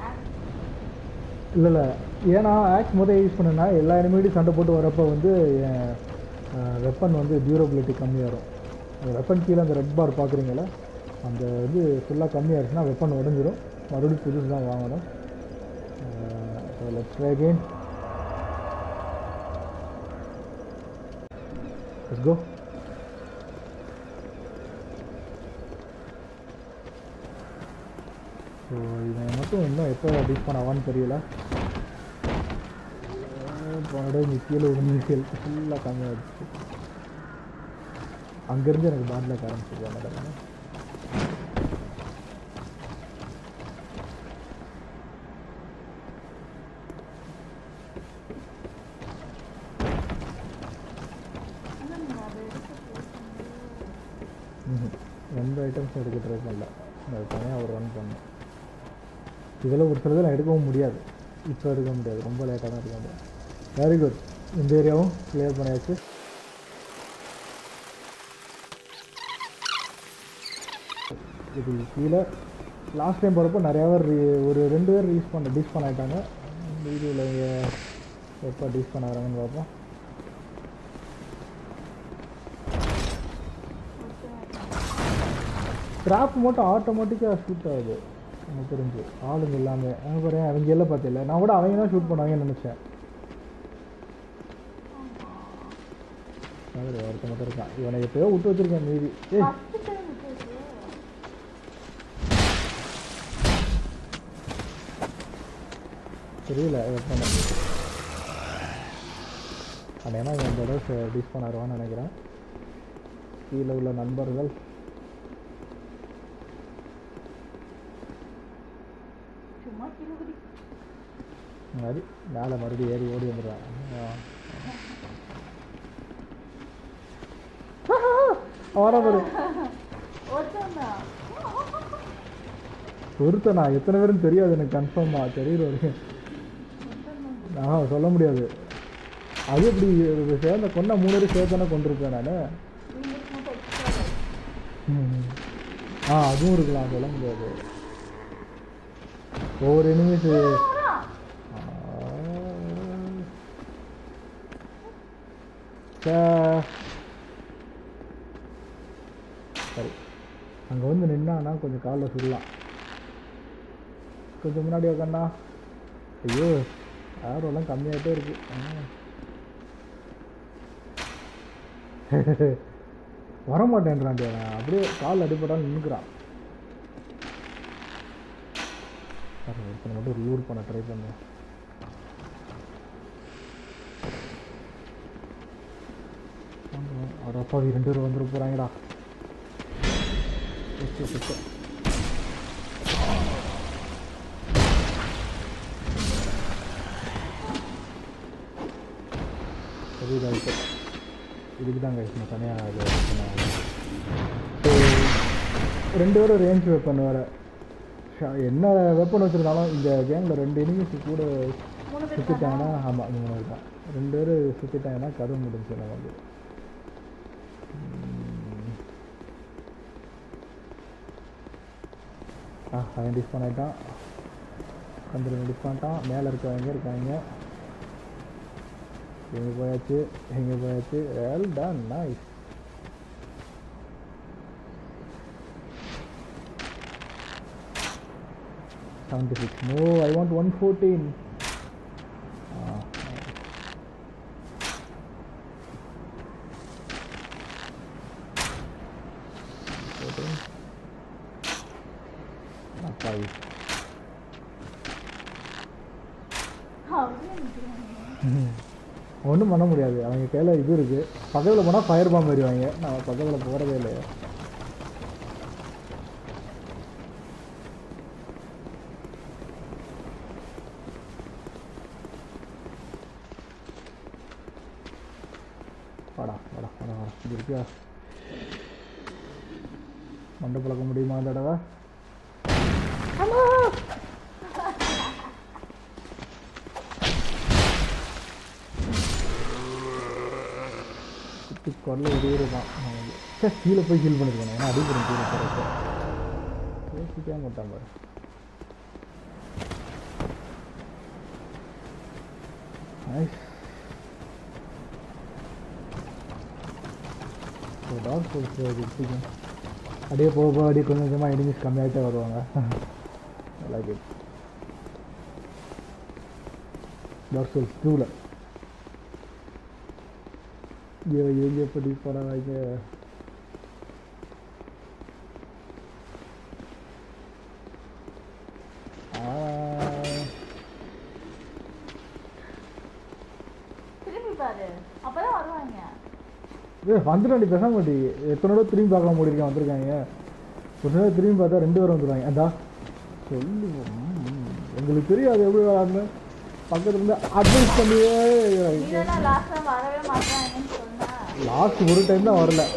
இல்லை இல்லை ஏன்னா ஆக்ஸ் முதல் யூஸ் பண்ணேன்னா எல்லா எனிமீடும் சண்டை போட்டு வரப்போ வந்து என் வெப்பன் வந்து டியூரபிலிட்டி கம்மியாகும் அந்த வெப்பன் கீழே அந்த ரெட் பார் பார்க்குறீங்களா அந்த இது ஃபுல்லாக கம்மியாகிடுச்சுன்னா வெப்பன் உடஞ்சிரும் மறுபடியும் புதுசு தான் வாங்கணும் let's try again let's go so இவன் மட்டும் இன்னும் எப்போ டீஸ் பண்ண ஆவான்னு தெரியல போனோட நீ கீழே விழுந்து ஹெல்த் ஃபுல்லாக கம்மியாகிடுச்சு அங்கேருந்து எனக்கு பாட்டில் ஆரம்பிச்சிருக்காங்க ஆனால் நீங்கள் அதை எடுத்து போட்டு ம்ஹும். எந்த ஐட்டம்ஸும் எடுக்க ட்ரை பண்ணல அது தனியாக ஒரு ரன் பண்ணேன் இதில் ஒரு சிலதில் எடுக்கவும் முடியாது இப்போ எடுக்க முடியாது ரொம்ப லேட்டாக தான் எடுக்க முடியாது வெரி குட் இந்த ஏரியாவும் கிளியர் பண்ணியாச்சு இது கீழே லாஸ்ட் டைம் போகிறப்போ நிறையா பேர் re- ஒரு ரெண்டு பேர் ரீஸ் பண்ண டிஸ் பண்ண ஆயிட்டாங்க இந்த வீடியோவில் எப்போ டிஸ் பண்ண வராங்கன்னு பார்ப்போம் ட்ராப் மட்டும் ஆட்டோமேட்டிக்காக ஷூட் ஆகுது எனக்கு தெரிஞ்சு ஆளுங்க எல்லாமே அங்கே பாரு அவங்க எல்லாம் பார்த்தில நான் கூட அவங்க தான் ஷூட் பண்ணுவாங்கன்னு நினச்சேன் அவர் ஒருத்த மட்டும் இருக்கான் இவனை எப்பயோ விட்டு வச்சிருக்கேன் மீதி ஏய் ஃபஸ்ட்டு டைம் விட்டு தெரியல எப்போ அடையனா இவன் இந்த தடவை டிஸ் பண்ணாருவான்னு நினைக்கிறேன் கீழே உள்ள நண்பர்கள் சும்மா கிருபடி மாதிரி மேலே மறுபடியும் ஏறி ஓடி வந்துடுவேன் அவரை பாரு ஒருத்தன் தான் ஒருத்தனா எத்தனை பேரும் தெரியாது எனக்கு கன்ஃபார்மா தெரியல வரைக்கும் நான் சொல்ல முடியாது அது எப்படி இது சேர்ந்த கொண்ட மூணு பேரும் சேர்த்தானே கொண்டிருப்பேன் நான் உங்களுக்கு மட்டும் எக்ஸ்ட்ரா ஆ அதுவும் இருக்கலாம் சொல்ல முடியாது ஒவ்வொரு எனிமீஸ் சரி அங்கே வந்து நின்னானா கொஞ்சம் காலில் சுடலாம் கொஞ்சம் முன்னாடி உக்காண்டா ஐயோ ஆர்வம்லாம் கம்மியாகிட்டே இருக்கு ஆ. வர மாட்டேன்றான்டி அவன் அப்படியே கால் அடிபட்டாலும் நின்றுக்கிறான் ஒருத்தனை மட்டும் லூர் பண்ண ட்ரை பண்ணுவேன் அவர் அப்பாவி ரெண்டு பேரும் வந்துட போகிறாங்கடா ஓகே ஓகே புரியுதா இப்போ இதுக்கு தான் கைஸ் நான் தனியாக அது சொன்னேன். So, ரெண்டு பேரும் ரேஞ்ச் வெப்பன் வேறு என்ன வெப்பன் வச்சுருந்தாலும் இந்த கேமில் ரெண்டு எனிமிஸ் கூட மூணு பேர் சுற்றிட்டாங்கன்னா ஆமாம் மூணு பேர் தான் ரெண்டு பேர் சுற்றிட்டாங்கன்னா கதை முடிஞ்சு நமக்கு உம். ஆ அவன் டிஸ் பண்ணிட்டான் கந்திரன் டிஸ் பண்ணிட்டான் மேலே இருக்கவங்க இருக்காங்க எங்கே போயாச்சு எங்கே போயாச்சு well done nice seventy six no I want one fourteen அப்பாவி அப்படியே நிற்கிறாங்க ஒன்றும் பண்ண முடியாது அவங்க கையில் இது இருக்குது பக்கத்தில் போனால் ஃபயர் பாம்பு வருவாங்க நான் பக்கத்தில் போகிறதே இல்லையே இங்க இருக்கியா மண்டை பழக்க முடியுமா அந்த தடவை குத்தி கொல்ல உதவிருக்கான் சே கீழே போய் ஹீல் பண்ணிருக்கேன் ஏன்னா அடிக்கிறேன் கீழே போகிறப்ப பேசிக்கவே மாட்டான் பாரு நைஸ் டாக் போல்ஸ் பிடிக்கும் அப்படியே போக போக அப்படியே கொஞ்சம் கொஞ்சமாக எனிமிஸ் கம்மியாகிட்டே வருவாங்க லைக் இட் டாக் சோல்ஸ் டூவில் ஐயோ இவங்க எப்படி போகிறாங்க திரும்பி பாரு அப்பதான் வருவாங்க ஏ வந்துட்டு பேச மாட்டேங்க எத்தனை தடவை திரும்பி பார்க்க முடியிருக்கேன் வந்திருக்காங்க ஒரு தடவை திரும்பி பார்த்தா ரெண்டு பேரும் வந்துடுவாங்க அதா சொல்லு ம், எங்களுக்கு தெரியாது எப்படி வராதுன்னு பக்கத்துல இருந்து அட்வைஸ் பண்ணியே நீதான் லாஸ்ட் டைம் வரவே மாட்டாங்கன்னு சொன்னா லாஸ்ட் ஒரு டைம் தான் வரல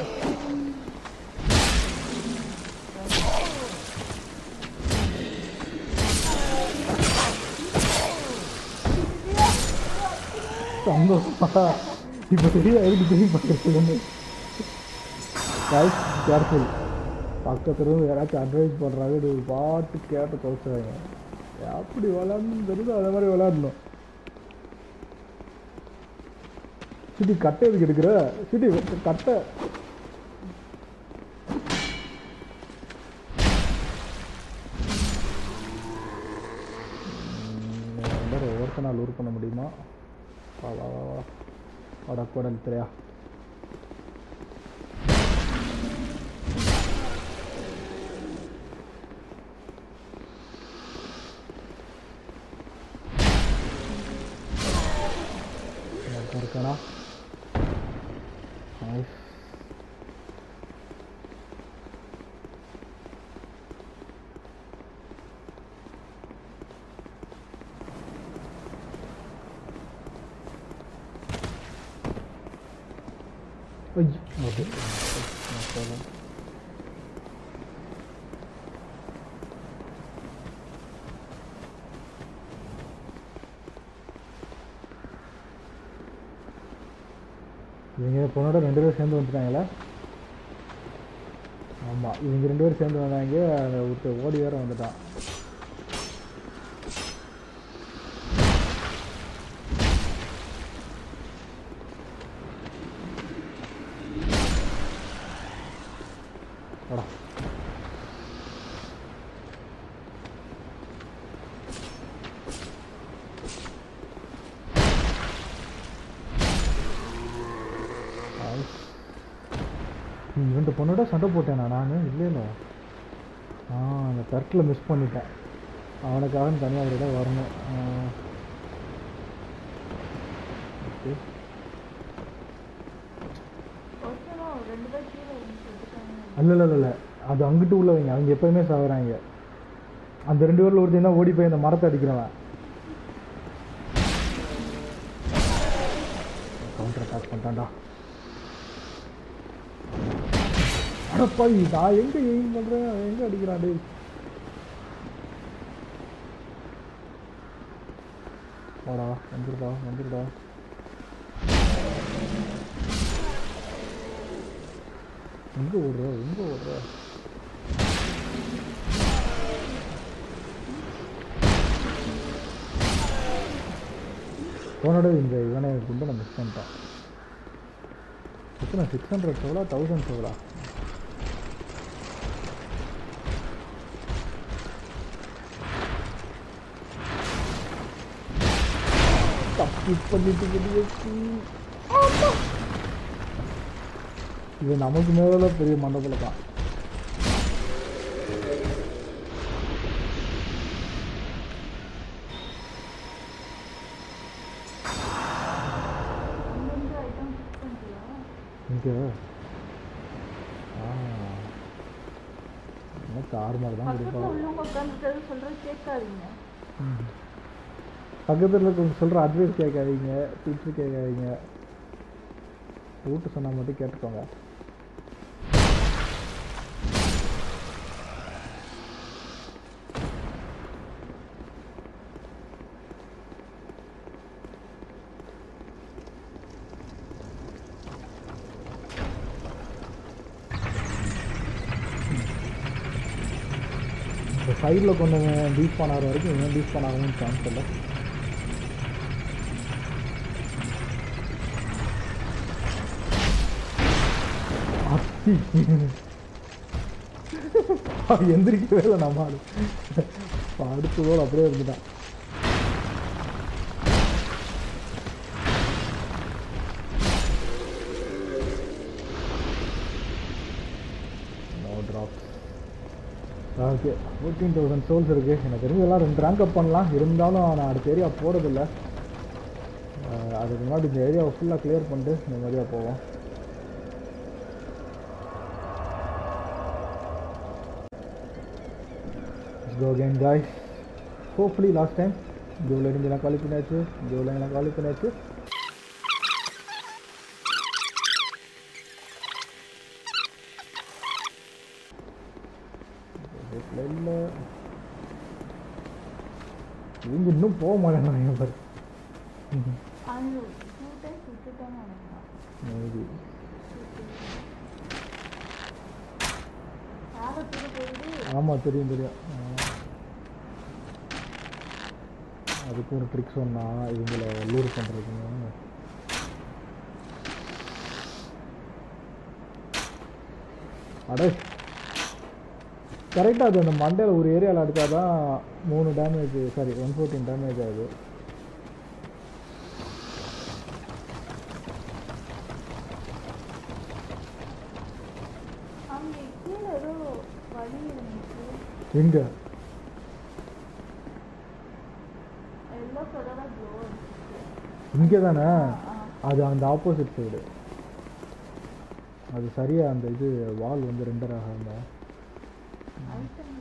சந்தோஷமா இப்போ தெரியும் எதுக்கு திரும்பி பார்க்கறதுன்னு கைஸ் கேர்ஃபுல் பக்கத்துல இருந்து யாராச்சும் அட்வைஸ் பண்ணுறாங்க நீ பாட்டு கேட்டு தொலைச்சுறாங்க அப்படி விளாடணும் தெரியுதோ அதே மாதிரி விளாடணும் சிட்டி கட்டை எதுக்கு எடுக்கிற சிட்டி கட்டை வேறு ஒவ்வொருத்த நாள் லூர் பண்ண முடியுமா வா வா வா வா வாடா கூட தெரியா இருக்கானா நைஸ் ஐயோ ஓகே போகலாம் இவங்க பொண்ணோட ரெண்டு பேரும் சேர்ந்து வந்துட்டாங்களா ஆமாம் இவங்க ரெண்டு பேரும் சேர்ந்து வந்தாங்க அந்த ஒருத்தர் ஓடி வேற வந்துட்டான் வாடா. Nice. நீ ரெண்டு பொண்ணோட சண்டை போட்டேனா நான் இல்லையில ஆ அந்த தர்க்கில் மிஸ் பண்ணிட்டேன் அவனுக்காக தனியாக ஒரு இடம் வரணும் ஓகே ஒருத்தரும் ரெண்டு பேர் கீழே விழுந்து செத்துட்டாங்க. அல்ல இல்ல இல்ல அது அங்கிட்டு உள்ளவங்க அவங்க எப்பயுமே சாகுறாங்க அந்த ரெண்டு பேர்ல ஒருத்தன் தான் ஓடி போய் அந்த மரத்தை அடிக்கிறவன் கவுண்டர் அட்டாக் பண்ணிட்டான்டா அடப்பாய் நான் எங்க எய்ம் பண்றேன் அவன் எங்க அடிக்கிறான் டேய் வாடா வந்துருடா வந்துருடா எங்க ஓடுற எங்க ஓடுற போனோட இந்த இவனை குண்டை நான் மிஸ் பண்ணிட்டான் எத்தனை சிக்ஸ் ஹண்ட்ரட் சோலா தௌசண்ட் சோலா தப்பி பண்ணிட்டு வெளியேற்றி. ஆமா. இது நமக்கு மேல பெரிய மண்டபத்தில் தான் அங்கங்க item fix பண்ணிட்டியா? இங்கே ஆ எனக்கு ஆறு மாதிரி தான் பக்கத்துல கொடுப்பாங்க உள்ளவங்க உட்கார்ந்துட்டு சொல்றது கேட்காதீங்க ம். பக்கத்தில் இருக்கவங்க சொல்கிற அட்வைஸ் கேட்காதீங்க திட்டு கேட்காதீங்க ரூட்டு சொன்னால் மட்டும் கேட்டுக்கோங்க இந்த சைடில் கொண்டு டீப் பண்ண வரைக்கும் இவன் டீப் பண்ண ஆகணும்னு சான்ஸ் இல்லை அத்தி அவன் எந்திரிக்கவே இல்லை நம்ம ஆளு அடுத்ததோடு அப்படியே இருந்துட்டான் no drops okay fourteen thousand souls இருக்குது எனக்கு தெரிஞ்சு எல்லாம் ரெண்டு ரேங்க் அப் பண்ணலாம் இருந்தாலும் நான் அடுத்த ஏரியா போகிறதில்ல அதுக்கு முன்னாடி இந்த ஏரியாவை ஃபுல்லாக கிளியர் பண்ணிட்டு நிம்மதியாக போவோம் Let's go again guys hopefully last time ஜூவில் இருந்து காலி பண்ணியாச்சு ஜூவில் எல்லாம் காலி பண்ணியாச்சு வீட்டில் இல்லை இவங்க இன்னும் போக மாட்டேங்கிறாங்க பாரு அது டூ டைம்ஸ் விட்டுட்டான்னு நினைக்கிறேன் மேபி ஆபத்துக்கு போயிட்டு ஆமாம் தெரியும் தெரியும் ஆ. அதுக்கு ஒரு ட்ரிக் சொன்னா இவங்கள லூர் பண்ணுறதுங்க அட கரெக்டாக அது அந்த மண்டையில் ஒரு ஏரியாவில் அடித்தா தான் மூணு damage sorry one fourteen damage ஆகுது அங்கே கீழே ஏதோ வழி இருந்துச்சு எங்கே எல்லோ கலராக க்ளோ இங்கே தானே அது அந்த ஆப்போசிட் சைடு அது சரியாக அந்த இது வால் வந்து ரெண்டர் ஆகாம ஐட்டம்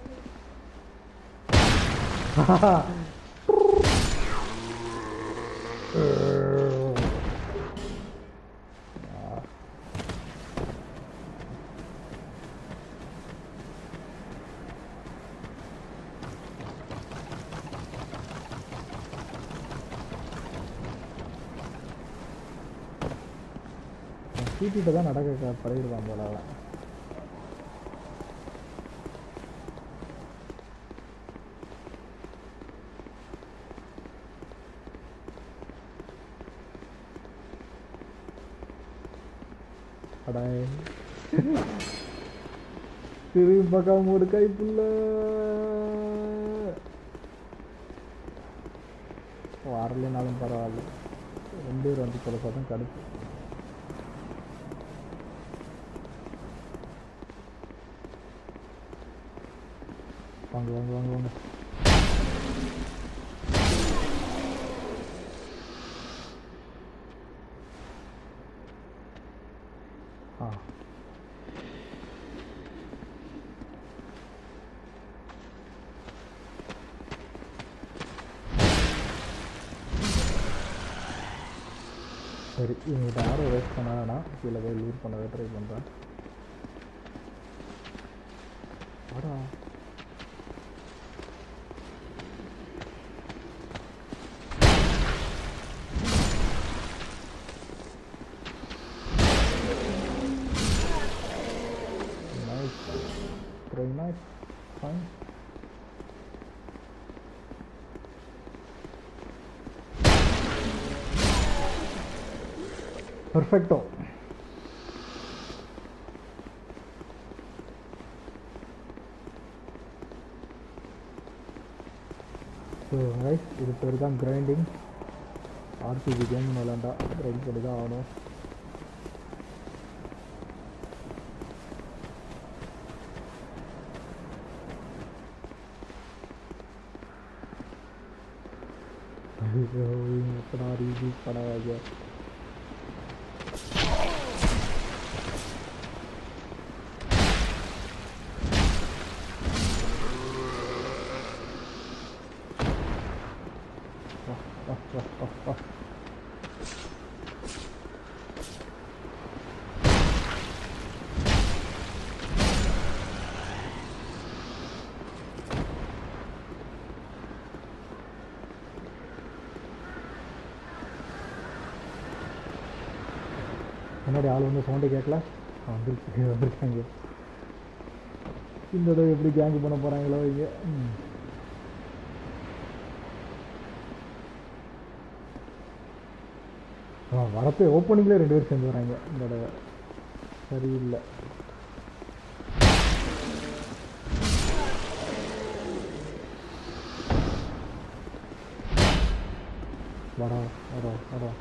சீட்டிட்டு தான் நடக்க பழகிடுவான் போல அவன் அடாய் திரும்பி பார்க்காம ஒரு கைப்புள்ள வரலைனாலும் பரவாயில்ல ரெண்டு பேர் வந்து சொல்ல பார்த்தா கடுப்பு வாங்க வாங்க வாங்க வாங்க ஆ சரி இவங்ககிட்ட யாரும் வேஸ்ட் பண்ண வேணாம் கீழே போய் லூட் பண்ணவே ட்ரை பண்ணுறேன் வாடா Nice. Very nice. Fine. Perfecto. So ரைஸ் இது பேர் தான் கிரைண்டிங் ஆர்பிஜி கேம் விளாண்டா கிரைண்ட் பண்ணி தான் ஆகணும் ஐயோ இவங்க எப்படா ரீவி படாத முன்னாடி ஆள் வந்து சவுண்டே கேட்கல ஆ, வந்துருச்சு வந்திருக்காங்க இந்த தடவை எப்படி கேங்கு பண்ண போகிறாங்களோ இங்கே ம். ஆ வரப்பே ஓப்பனிங்லேயே ரெண்டு பேர் சேர்ந்து வராங்க இந்த தடவை சரியில்லை வரா வரா வரா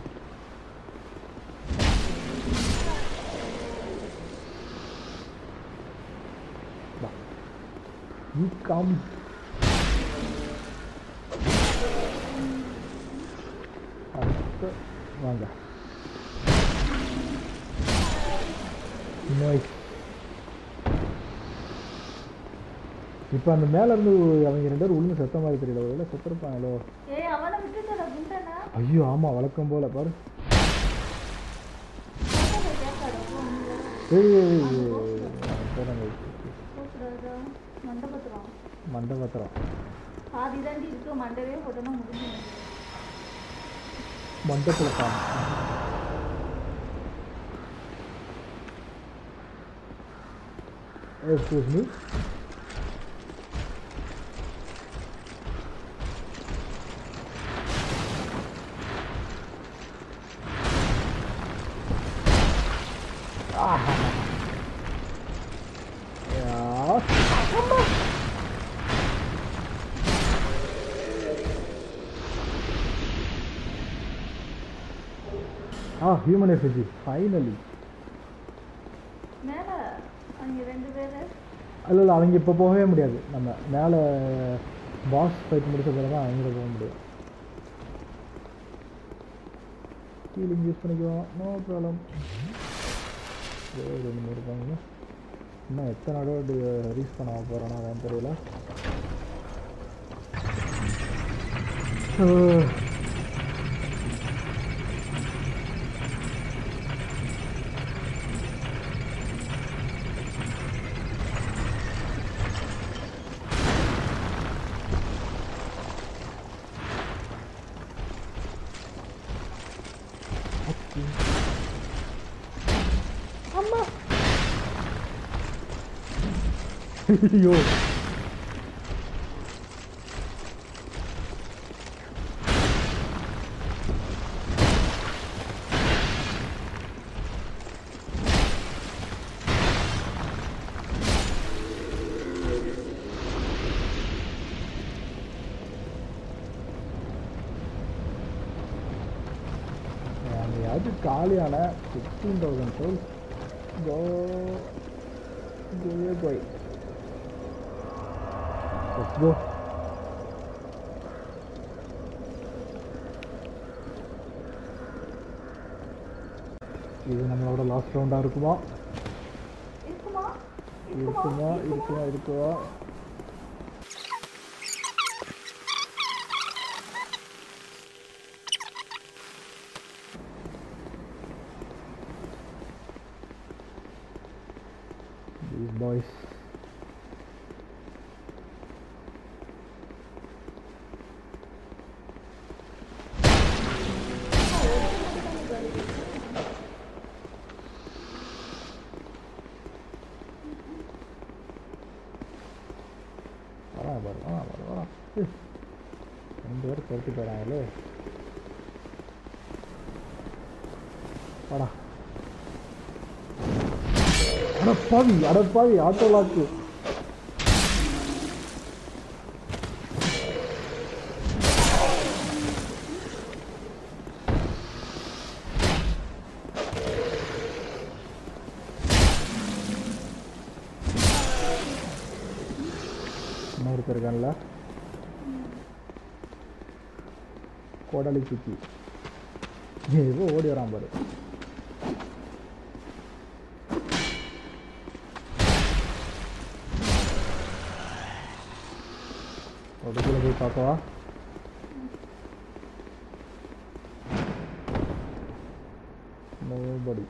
வா யூ கம் அடுத்து வாங்க நோய்ஸ் இப்போ அந்த மேல இருந்து அவங்க ரெண்டு பேரும் உளுந்து செத்த மாதிரி தெரியல ஒருவேளை செத்துருப்பாங்களோ ஏய் அவனை விட்டுட்டடா குண்டனா ஐயோ ஆமா வழக்கம் போல பாரு கேட்காடா ஏய், ஏய், ஏய், ஏய், போறாங்க. கூப்பிடாதா மண்டபத்துறோம் மண்டபத்திரம் பாதி தாண்டி இருக்கு மண்டவே போட்டோன்னா முடிஞ்சு மண்டபத்தில் காணும் எக்ஸ்கூஸ் மீ ஆ ஹியூமன் எஃபிஜி ஃபைனலி மேல அவங்க ரெண்டு பேரு இல்லை இல்லை அவங்க இப்போ போகவே முடியாது நம்ம மேலே பாஸ் ஃபைட் முடிச்ச பிறகு தான் அவங்க போக முடியும் ஹீலிங் யூஸ் பண்ணிக்குவோம் நோ ப்ராப்ளம் ரெண்டு மூணு இருப்பாங்க இன்னும் எத்தனை தடவை ரீச் பண்ண போகிறோன்னா அதான் தெரியல Uh, அம்மா ஐயோ அங்கேயாவது காலியான சிக்ஸ்டீன் தௌசண்ட் சோல் கோ கோயே கோய் லெட்ஸ் கோ இது நம்மளோட லாஸ்ட் ரவுண்டாக இருக்குமா இருக்குமா இருக்குமா இருக்குமா இருக்குமா These boys. வரான் பாரு வரான் பாரு வரான் ஏய், ரெண்டு பேரும் துரத்திட்டு வராங்களே வாடா அடப்பாவி அடப்பாவி ஆட்டோ லாக்கு இன்னொருத்தர் இருக்கான்ல கோடாலி குச்சி ஏதோ ஓடி வரான் பாரு அதுக்குள்ள போய் பார்க்கவா நோபடி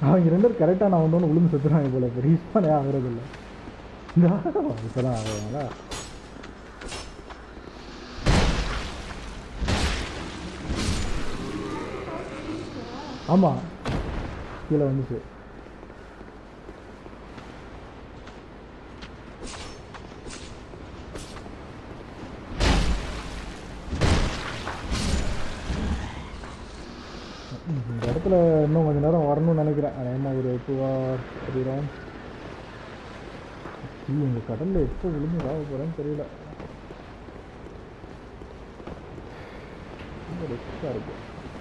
அவங்க ரெண்டு பேரும் கரெக்டாக நான் ஒன்று ஒன்று விழுந்து செத்துறாங்க போல இப்போ ரீஸ்பானே ஆகுறது இல்லை இந்த இப்போ தான் ஆகுவாங்களா ஆமாம் கீழே வந்துச்சு ம், இந்த இடத்துல இன்னும் கொஞ்ச நேரம் வரணும்னு நினைக்கிறேன் அநேகமாக ஒரு டூ ஹவர் த்ரீ ரவுண்ட் இந்த கடலில் எப்போ விழுந்து ஆக போகிறேன்னு தெரியல ரொம்ப ரிஸ்க்காக இருக்கு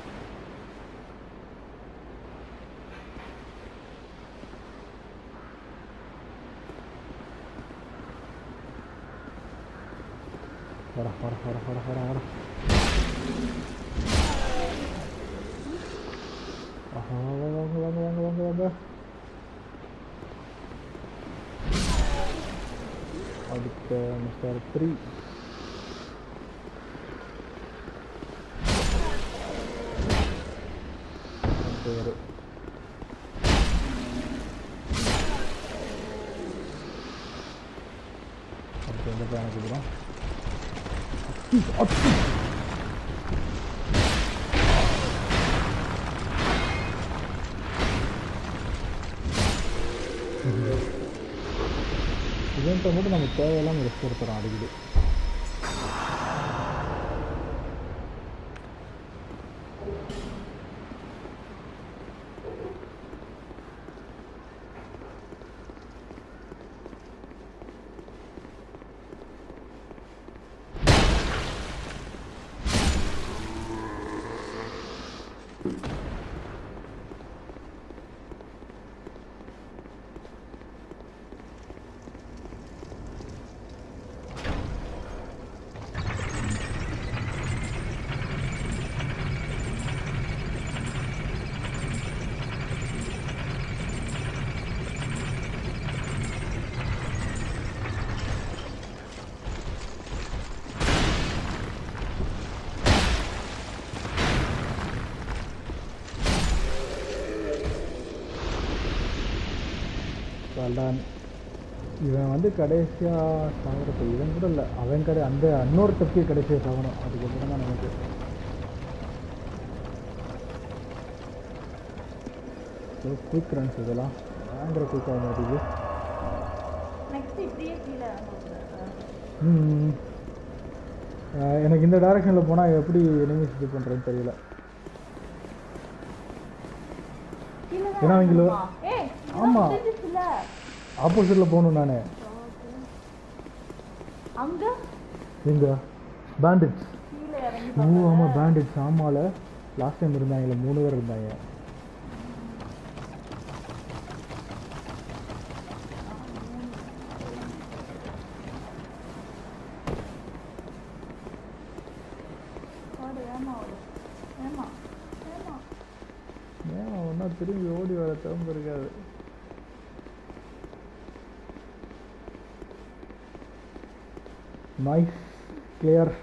வர வர வர வர வர வர ஆஹா வாங்க வாங்க வாங்க வாங்க வாங்க அடுத்த மிஸ்டர் த்ரீ பேர் அடுத்து எந்த பையனை கூப்பிடுறோம் இவன்ட்ட மட்டும் நம்ம தேவையில்லாம ரெஸ்ட் எடுத்துறோம் அடிக்கடி வெல்டான் இவன் வந்து கடைசியாக சாகிறப்ப இவன் கூட இல்லை அவன் கடை அந்த இன்னொரு தப்பி கடைசியாக சாகணும் அதுக்கப்புறம் தான் நமக்கு ஸோ குயிக் ரன்ஸ் இதெல்லாம் பயங்கர குயிக்காக மாட்டேங்குது நெக்ஸ்ட் இப்படியே கீழே இறங்குறது. ம். அஹ் எனக்கு இந்த டைரக்ஷனில் போனால் எப்படி எனிமீஸ் இது பண்ணுறதுன்னு தெரியல கீழே தான் ஏன்னா அவங்கள- இறங்கணுமா? ஏய், இதெல்லாம் ஆமா. முடிஞ்சிச்சுல்ல. ஆப்போசிட்டில் போகணும் நான் அங்க எங்க பேண்டிட்ஸ் கீழே இறங்கி ஓ பார்க்கல. ஆமாம் பேண்டிட்ஸ் ஆமால லாஸ்ட் டைம் இருந்தாங்கல்ல மூணு பேர் இருந்தாங்க ஓடு, ஏம்மா ஓடு? ஏம்மா? ஏம்மா? ஏன் ஒன்றா திரும்பி ஓடி வர திறம்பு இருக்காது நைஸ் கிளியர்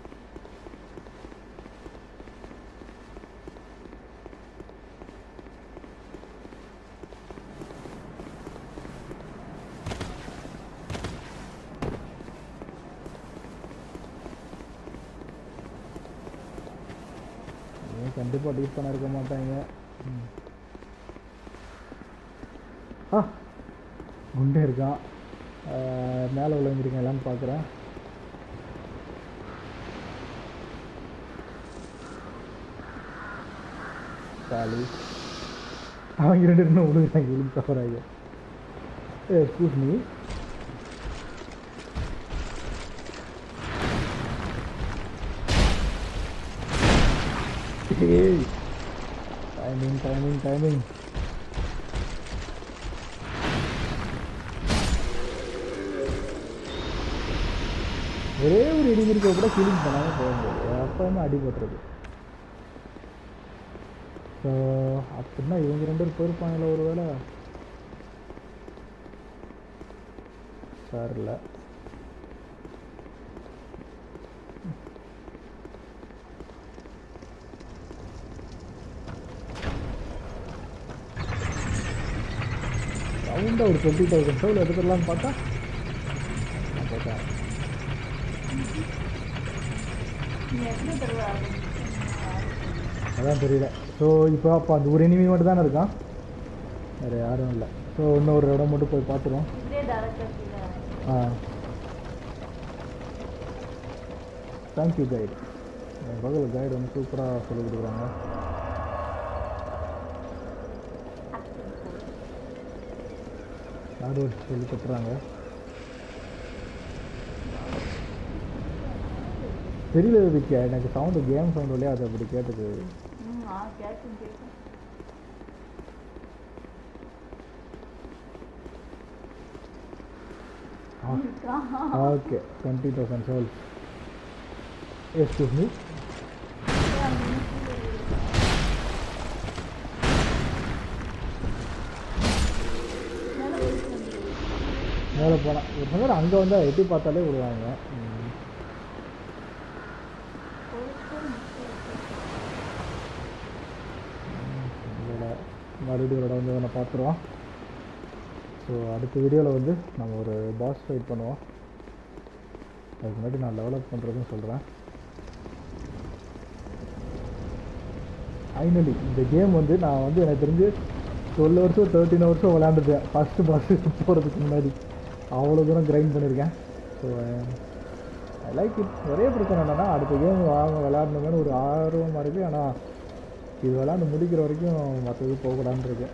கண்டிப்பாக டீட் பண்ண இருக்க மாட்டாங்க ம். ஆ குண்டே இருக்கான் மேலே விழுந்துருக்கீங்களான்னு பார்க்குறேன் சாலி அவங்க ரெண்டு இன்னும் விழுகிறாங்க விழுந்து தவறாங்க ஏ எக்ஸ்கூஸ் மீ ஏய் டைமிங் டைமிங் டைமிங் ஒரே ஒரு இடிமிருக்க கூட ஃபீலிங் பண்ணாமல் போக முடியாது அப்போ அடிபட்டுறது ஸோ அப்படின்னா இவங்க ரெண்டு பேரும் போயிருப்பாங்களா ஒரு வேளை சார் இல்லை ரவுண்டாக ஒரு டுவெண்ட்டி தௌசண்ட் சோல் எடுத்துடலான்னு பார்த்தா நான் போட்டேன் நீ எத்தனை தடவை ஆரம்பிச்சீங்க? அதான் தெரியல ஸோ இப்போ அப்போ அந்த ஒரு இனிமே மட்டும் தானே இருக்கான் வேறு யாரும் இல்லை ஸோ இன்னும் ஒரு இடம் மட்டும் போய் பார்த்துருவோம் இதே டேரக்டா கீழே ஆ தேங்க்யூ கைடு என் பகல் கைடு வந்து சூப்பராக சொல்லிக் கொடுக்குறாங்க யார் ஒரு சொல்லி கட்டுறாங்க தெரியல விக்க எனக்கு சவுண்டு கேம் சவுண்ட் வழியாக அது அப்படி கேட்டது ம் ஆ கேட்கும் கேட்கும் ஆ இருக்கா okay twenty thousand soul excuse me மேலே போனால் ஒரு சமயம் அங்கே வந்தால் எட்டி பார்த்தாலே விடுவாங்க ம். இதோட மறுபடியும் ஒரு வந்து நான் பார்த்துருவோம் ஸோ அடுத்த வீடியோவில் வந்து நம்ம ஒரு பாஸ் ஃபைட் பண்ணுவோம் அதுக்கு முன்னாடி நான் டெவலப் பண்ணுறதுன்னு சொல்கிறேன் ஃபைனலி இந்த கேம் வந்து நான் வந்து எனக்கு தெரிஞ்சு டுவெல் வருஷம் தேர்ட்டின் வருஷம் விளையாண்டுட்டேன் ஃபஸ்ட்டு பாஸ் போகிறதுக்கு முன்னாடி அவ்வளோ தூரம் கிரைண்ட் பண்ணியிருக்கேன் ஸோ ஐ லைக் இட் ஒரே பிரச்சனை என்னன்னா அடுத்த கேம் வாங்க விளையாடணுங்கன்னு ஒரு ஆர்வமாக இருக்குது ஆனால் இது விளையாண்டு முடிக்கிற வரைக்கும் மற்றது போகக்கூடாதுன்னு இருக்கேன்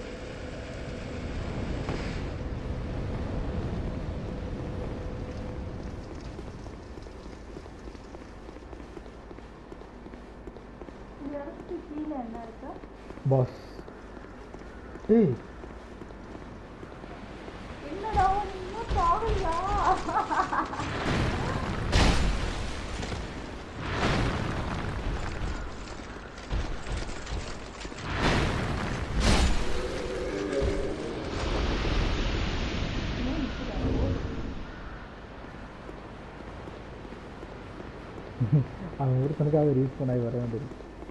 இந்த இடத்துக்கு கீழே என்ன இருக்கா பாஸ் ஏய் என்னடா நீ இன்னும் சாகலையா ஏன் நிக்கிறா? அவன் ஒருத்தனுக்காக ரீச் பண்ணாய் வர வேண்டியது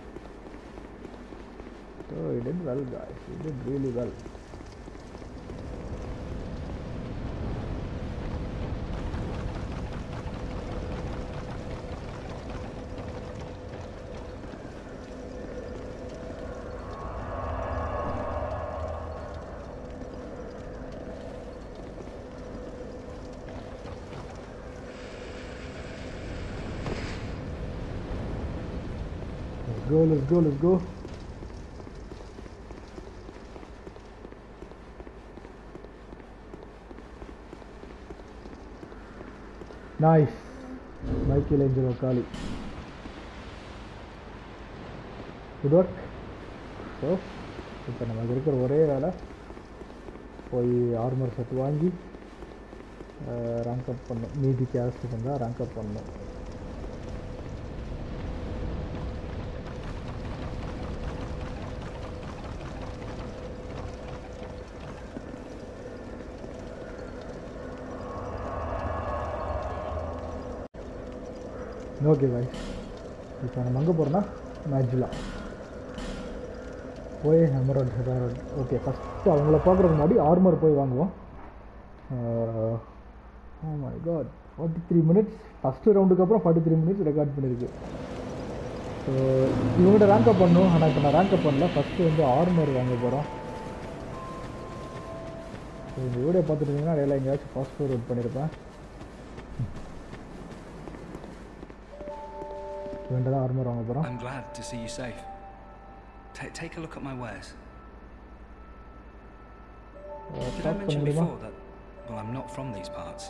so it it well guys it it really well Let's go, let's go, let's go. Nice. Michael Angelo Kali. Good work. So இப்போ நமக்கு இருக்கிற ஒரே வேலை போய் ஆர்மர் செட் வாங்கி ரேங்க் அப் பண்ணும் மீதி கேரக்டர் இருந்தால் ரேங்க் அப் பண்ணணும் ஓகே பாய் இப்போ நம்ம அங்கே போகிறோன்னா மேஜிலா போய் ஹெமராய்ட் ஹெமராய்ட் ஓகே ஃபஸ்ட்டு அவங்கள பார்க்குறதுக்கு முன்னாடி ஆர்மர் போய் வாங்குவோம் oh my god forty three minutes first ரவுண்டுக்கு அப்புறம் ஃபார்ட்டி த்ரீ மினிட்ஸ் ரெக்கார்ட் பண்ணியிருக்கு ஸோ இவங்கள்ட்ட ரேங்க் அப் பண்ணணும் ஆனால் இப்போ நான் ரேங்க் அப் பண்ணல ஃபஸ்ட்டு வந்து ஆர்மர் வாங்க போகிறோம் ஸோ இந்த வீடியோ பார்த்துட்டு இருந்தீங்கன்னா இடையில எங்கேயாச்சும் ஃபாஸ்ட் ஃபார்வர்ட் பண்ணியிருப்பேன் இவன்ட்டு தான் ஆர்மர் வாங்க போகிறோம் I'm glad to see you safe. Ta take a look at my wares. Did I start பண்ண mention முடியுமா before that, well, I'm not from these parts?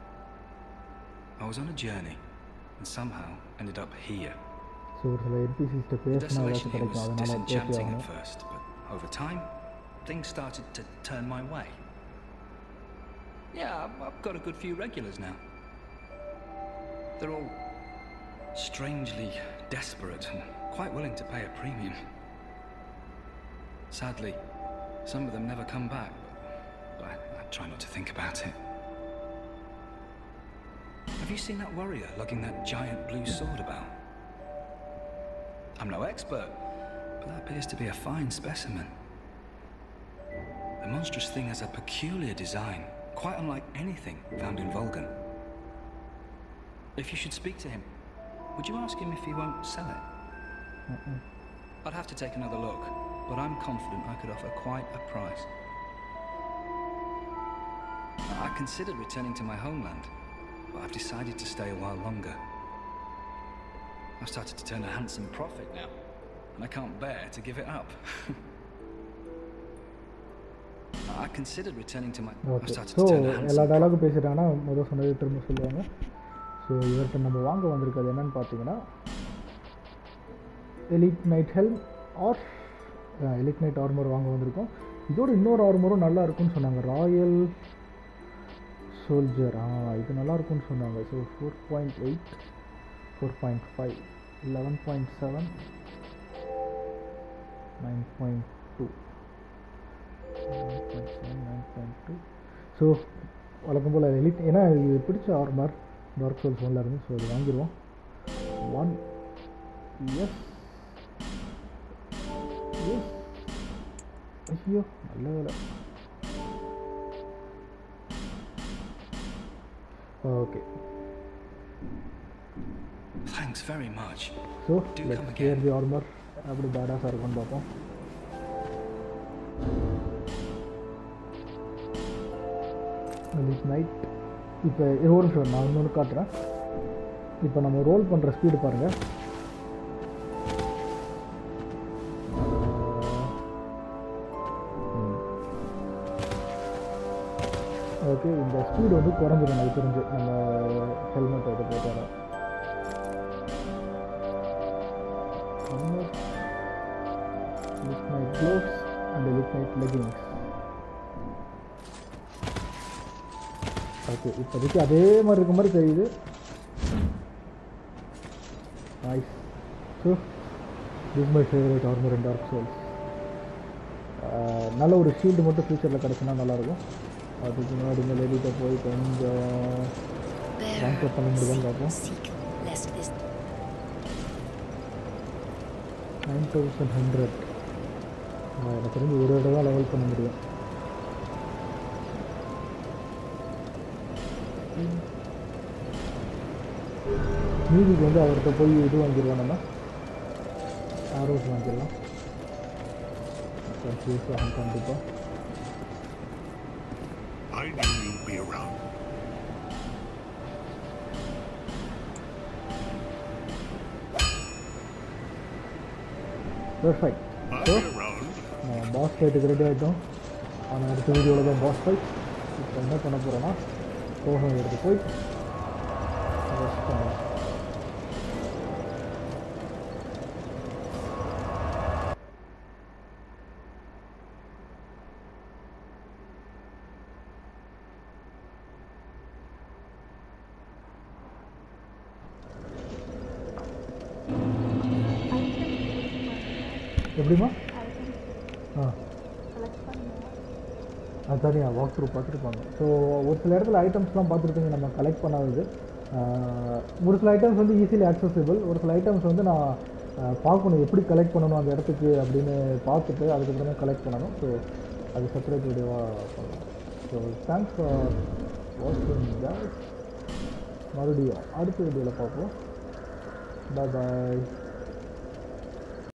I was on a journey and somehow ended up here. So ஒரு சில என்பிசிஸ்ட்டை The பேசினா desolation ஏதாச்சும் here கிடைக்கும் was அதனால பேசி disenchanting at ஆகணும் first, but over time, things started to turn my way. Yeah, I've- I've got a good few regulars now. They're all strangely desperate and quite willing to pay a premium. Sadly, some of them never come back, but I, I try not to think about it. Have you seen that warrior lugging that giant blue sword about? I'm no expert, but that appears to be a fine specimen. The monstrous thing has a peculiar design, quite unlike anything found in Vulcan. If you should speak to him, would you ask him if he won't sell it? I'd have to take another look, but I'm confident I could offer quite a price. I considered returning to my homeland, but I've decided to stay a while longer. I've started to turn a handsome profit now, and I can't bear to give it up. I considered returning to my. I've okay started so to turn a எல்லா handsome. டயலாகும் பேசிட்டாங்கன்னா முதல் சொன்னது திரும்ப சொல்லுவாங்க so இவர்கிட்ட நம்ம வாங்க வந்திருக்கிறது என்னன்னு பார்த்தீங்கன்னா elite knight helm or elite knight armour வாங்க வந்திருக்கோம் இதோட இன்னொரு ஆர்மரும் நல்லா இருக்கும்னு சொன்னாங்க ராயல் சோல்ஜர் ஆ இது நல்லா இருக்கும்னு சொன்னாங்க so four point eight four point five eleven point seven nine point two so வழக்கம் போல் எலிட் ஏன்னா இது பிடிச்ச ஆர்மர் டார்க் சோல்ஸ் ஒன்ல இருந்து ஸோ இது வாங்கிடுவோம் ஒன் எஸ் எஸ் ஐயோ நல்ல வேலை okay Thanks very much. So Do let's come clear again. The armour அப்படி பேடாஸாக இருக்கும்னு பார்ப்போம் நைட் இப்போ ஒரு நிமிஷம் நான் இன்னொன்று காட்டுறேன் இப்போ நம்ம ரோல் பண்ணுற ஸ்பீடு பாருங்கள் ஓகே இந்த ஸ்பீடு வந்து குறைஞ்சிடும் எனக்கு தெரிஞ்சு நம்ம ஹெல்மெட் இது போட்டாலும் helmet, with my gloves and with my leggings. Okay இப்போதைக்கு அதே மாதிரி இருக்க மாதிரி தெரியுது nice so this my favourite armour and dark souls நல்ல ஒரு ஷீல்டு மட்டும் ஃபியூச்சரில் கிடச்சுன்னா நல்லாயிருக்கும் அதுக்கு முன்னாடி இந்த லேடிகிட்ட போய் கொஞ்சம் ரேங்க் அப் பண்ண முடியுதான்னு பார்ப்போம் Seek lest this nine thousand hundred எனக்கு தெரிஞ்சு ஒரு இடம் தான் லெவல் பண்ண முடியும் மீதிக்கு வந்து அவர்கிட்ட போய் இது வாங்கிடுவோம் நம்ம ஆரோஸ் வாங்கிடலாம் கன்ஃபியூஸ் ஆகும் கண்டிப்பாக I knew you'd be around. Perfect I'll so be around. நம்ம பாஸ் ஃபைட்டுக்கு ரெடி ஆகிட்டோம் ஆனால் அடுத்த வீடியோவில் தான் பாஸ் ஃபைட் இப்போ என்ன பண்ண போகிறோன்னா கோகம் எடுத்து போய் ரெஸ்ட் பண்ணலாம் எப்படிம்மா ஆ அது தனியா வாக் த்ரூ பார்த்துருப்பாங்க ஸோ ஒரு சில இடத்துல ஐட்டம்ஸ்லாம் பார்த்துருப்பீங்க நம்ம கலெக்ட் பண்ணாதது ஆஹ், ஒரு சில ஐட்டம்ஸ் வந்து ஈஸிலி accessible ஒரு சில ஐட்டம்ஸ் வந்து நான் ஆஹ், பார்க்கணும் எப்படி கலெக்ட் பண்ணணும் அந்த இடத்துக்கு அப்படின்னு பார்த்துட்டு அதுக்கப்புறம் தான் கலெக்ட் பண்ணணும் ஸோ அது செப்பரேட் வீடியோவாக பண்ணலாம் ஸோ தேங்க்ஸ் ஃபார் வாட்சிங் மறுபடியும் அடுத்த வீடியோவில் பார்ப்போம் பாய் பாய்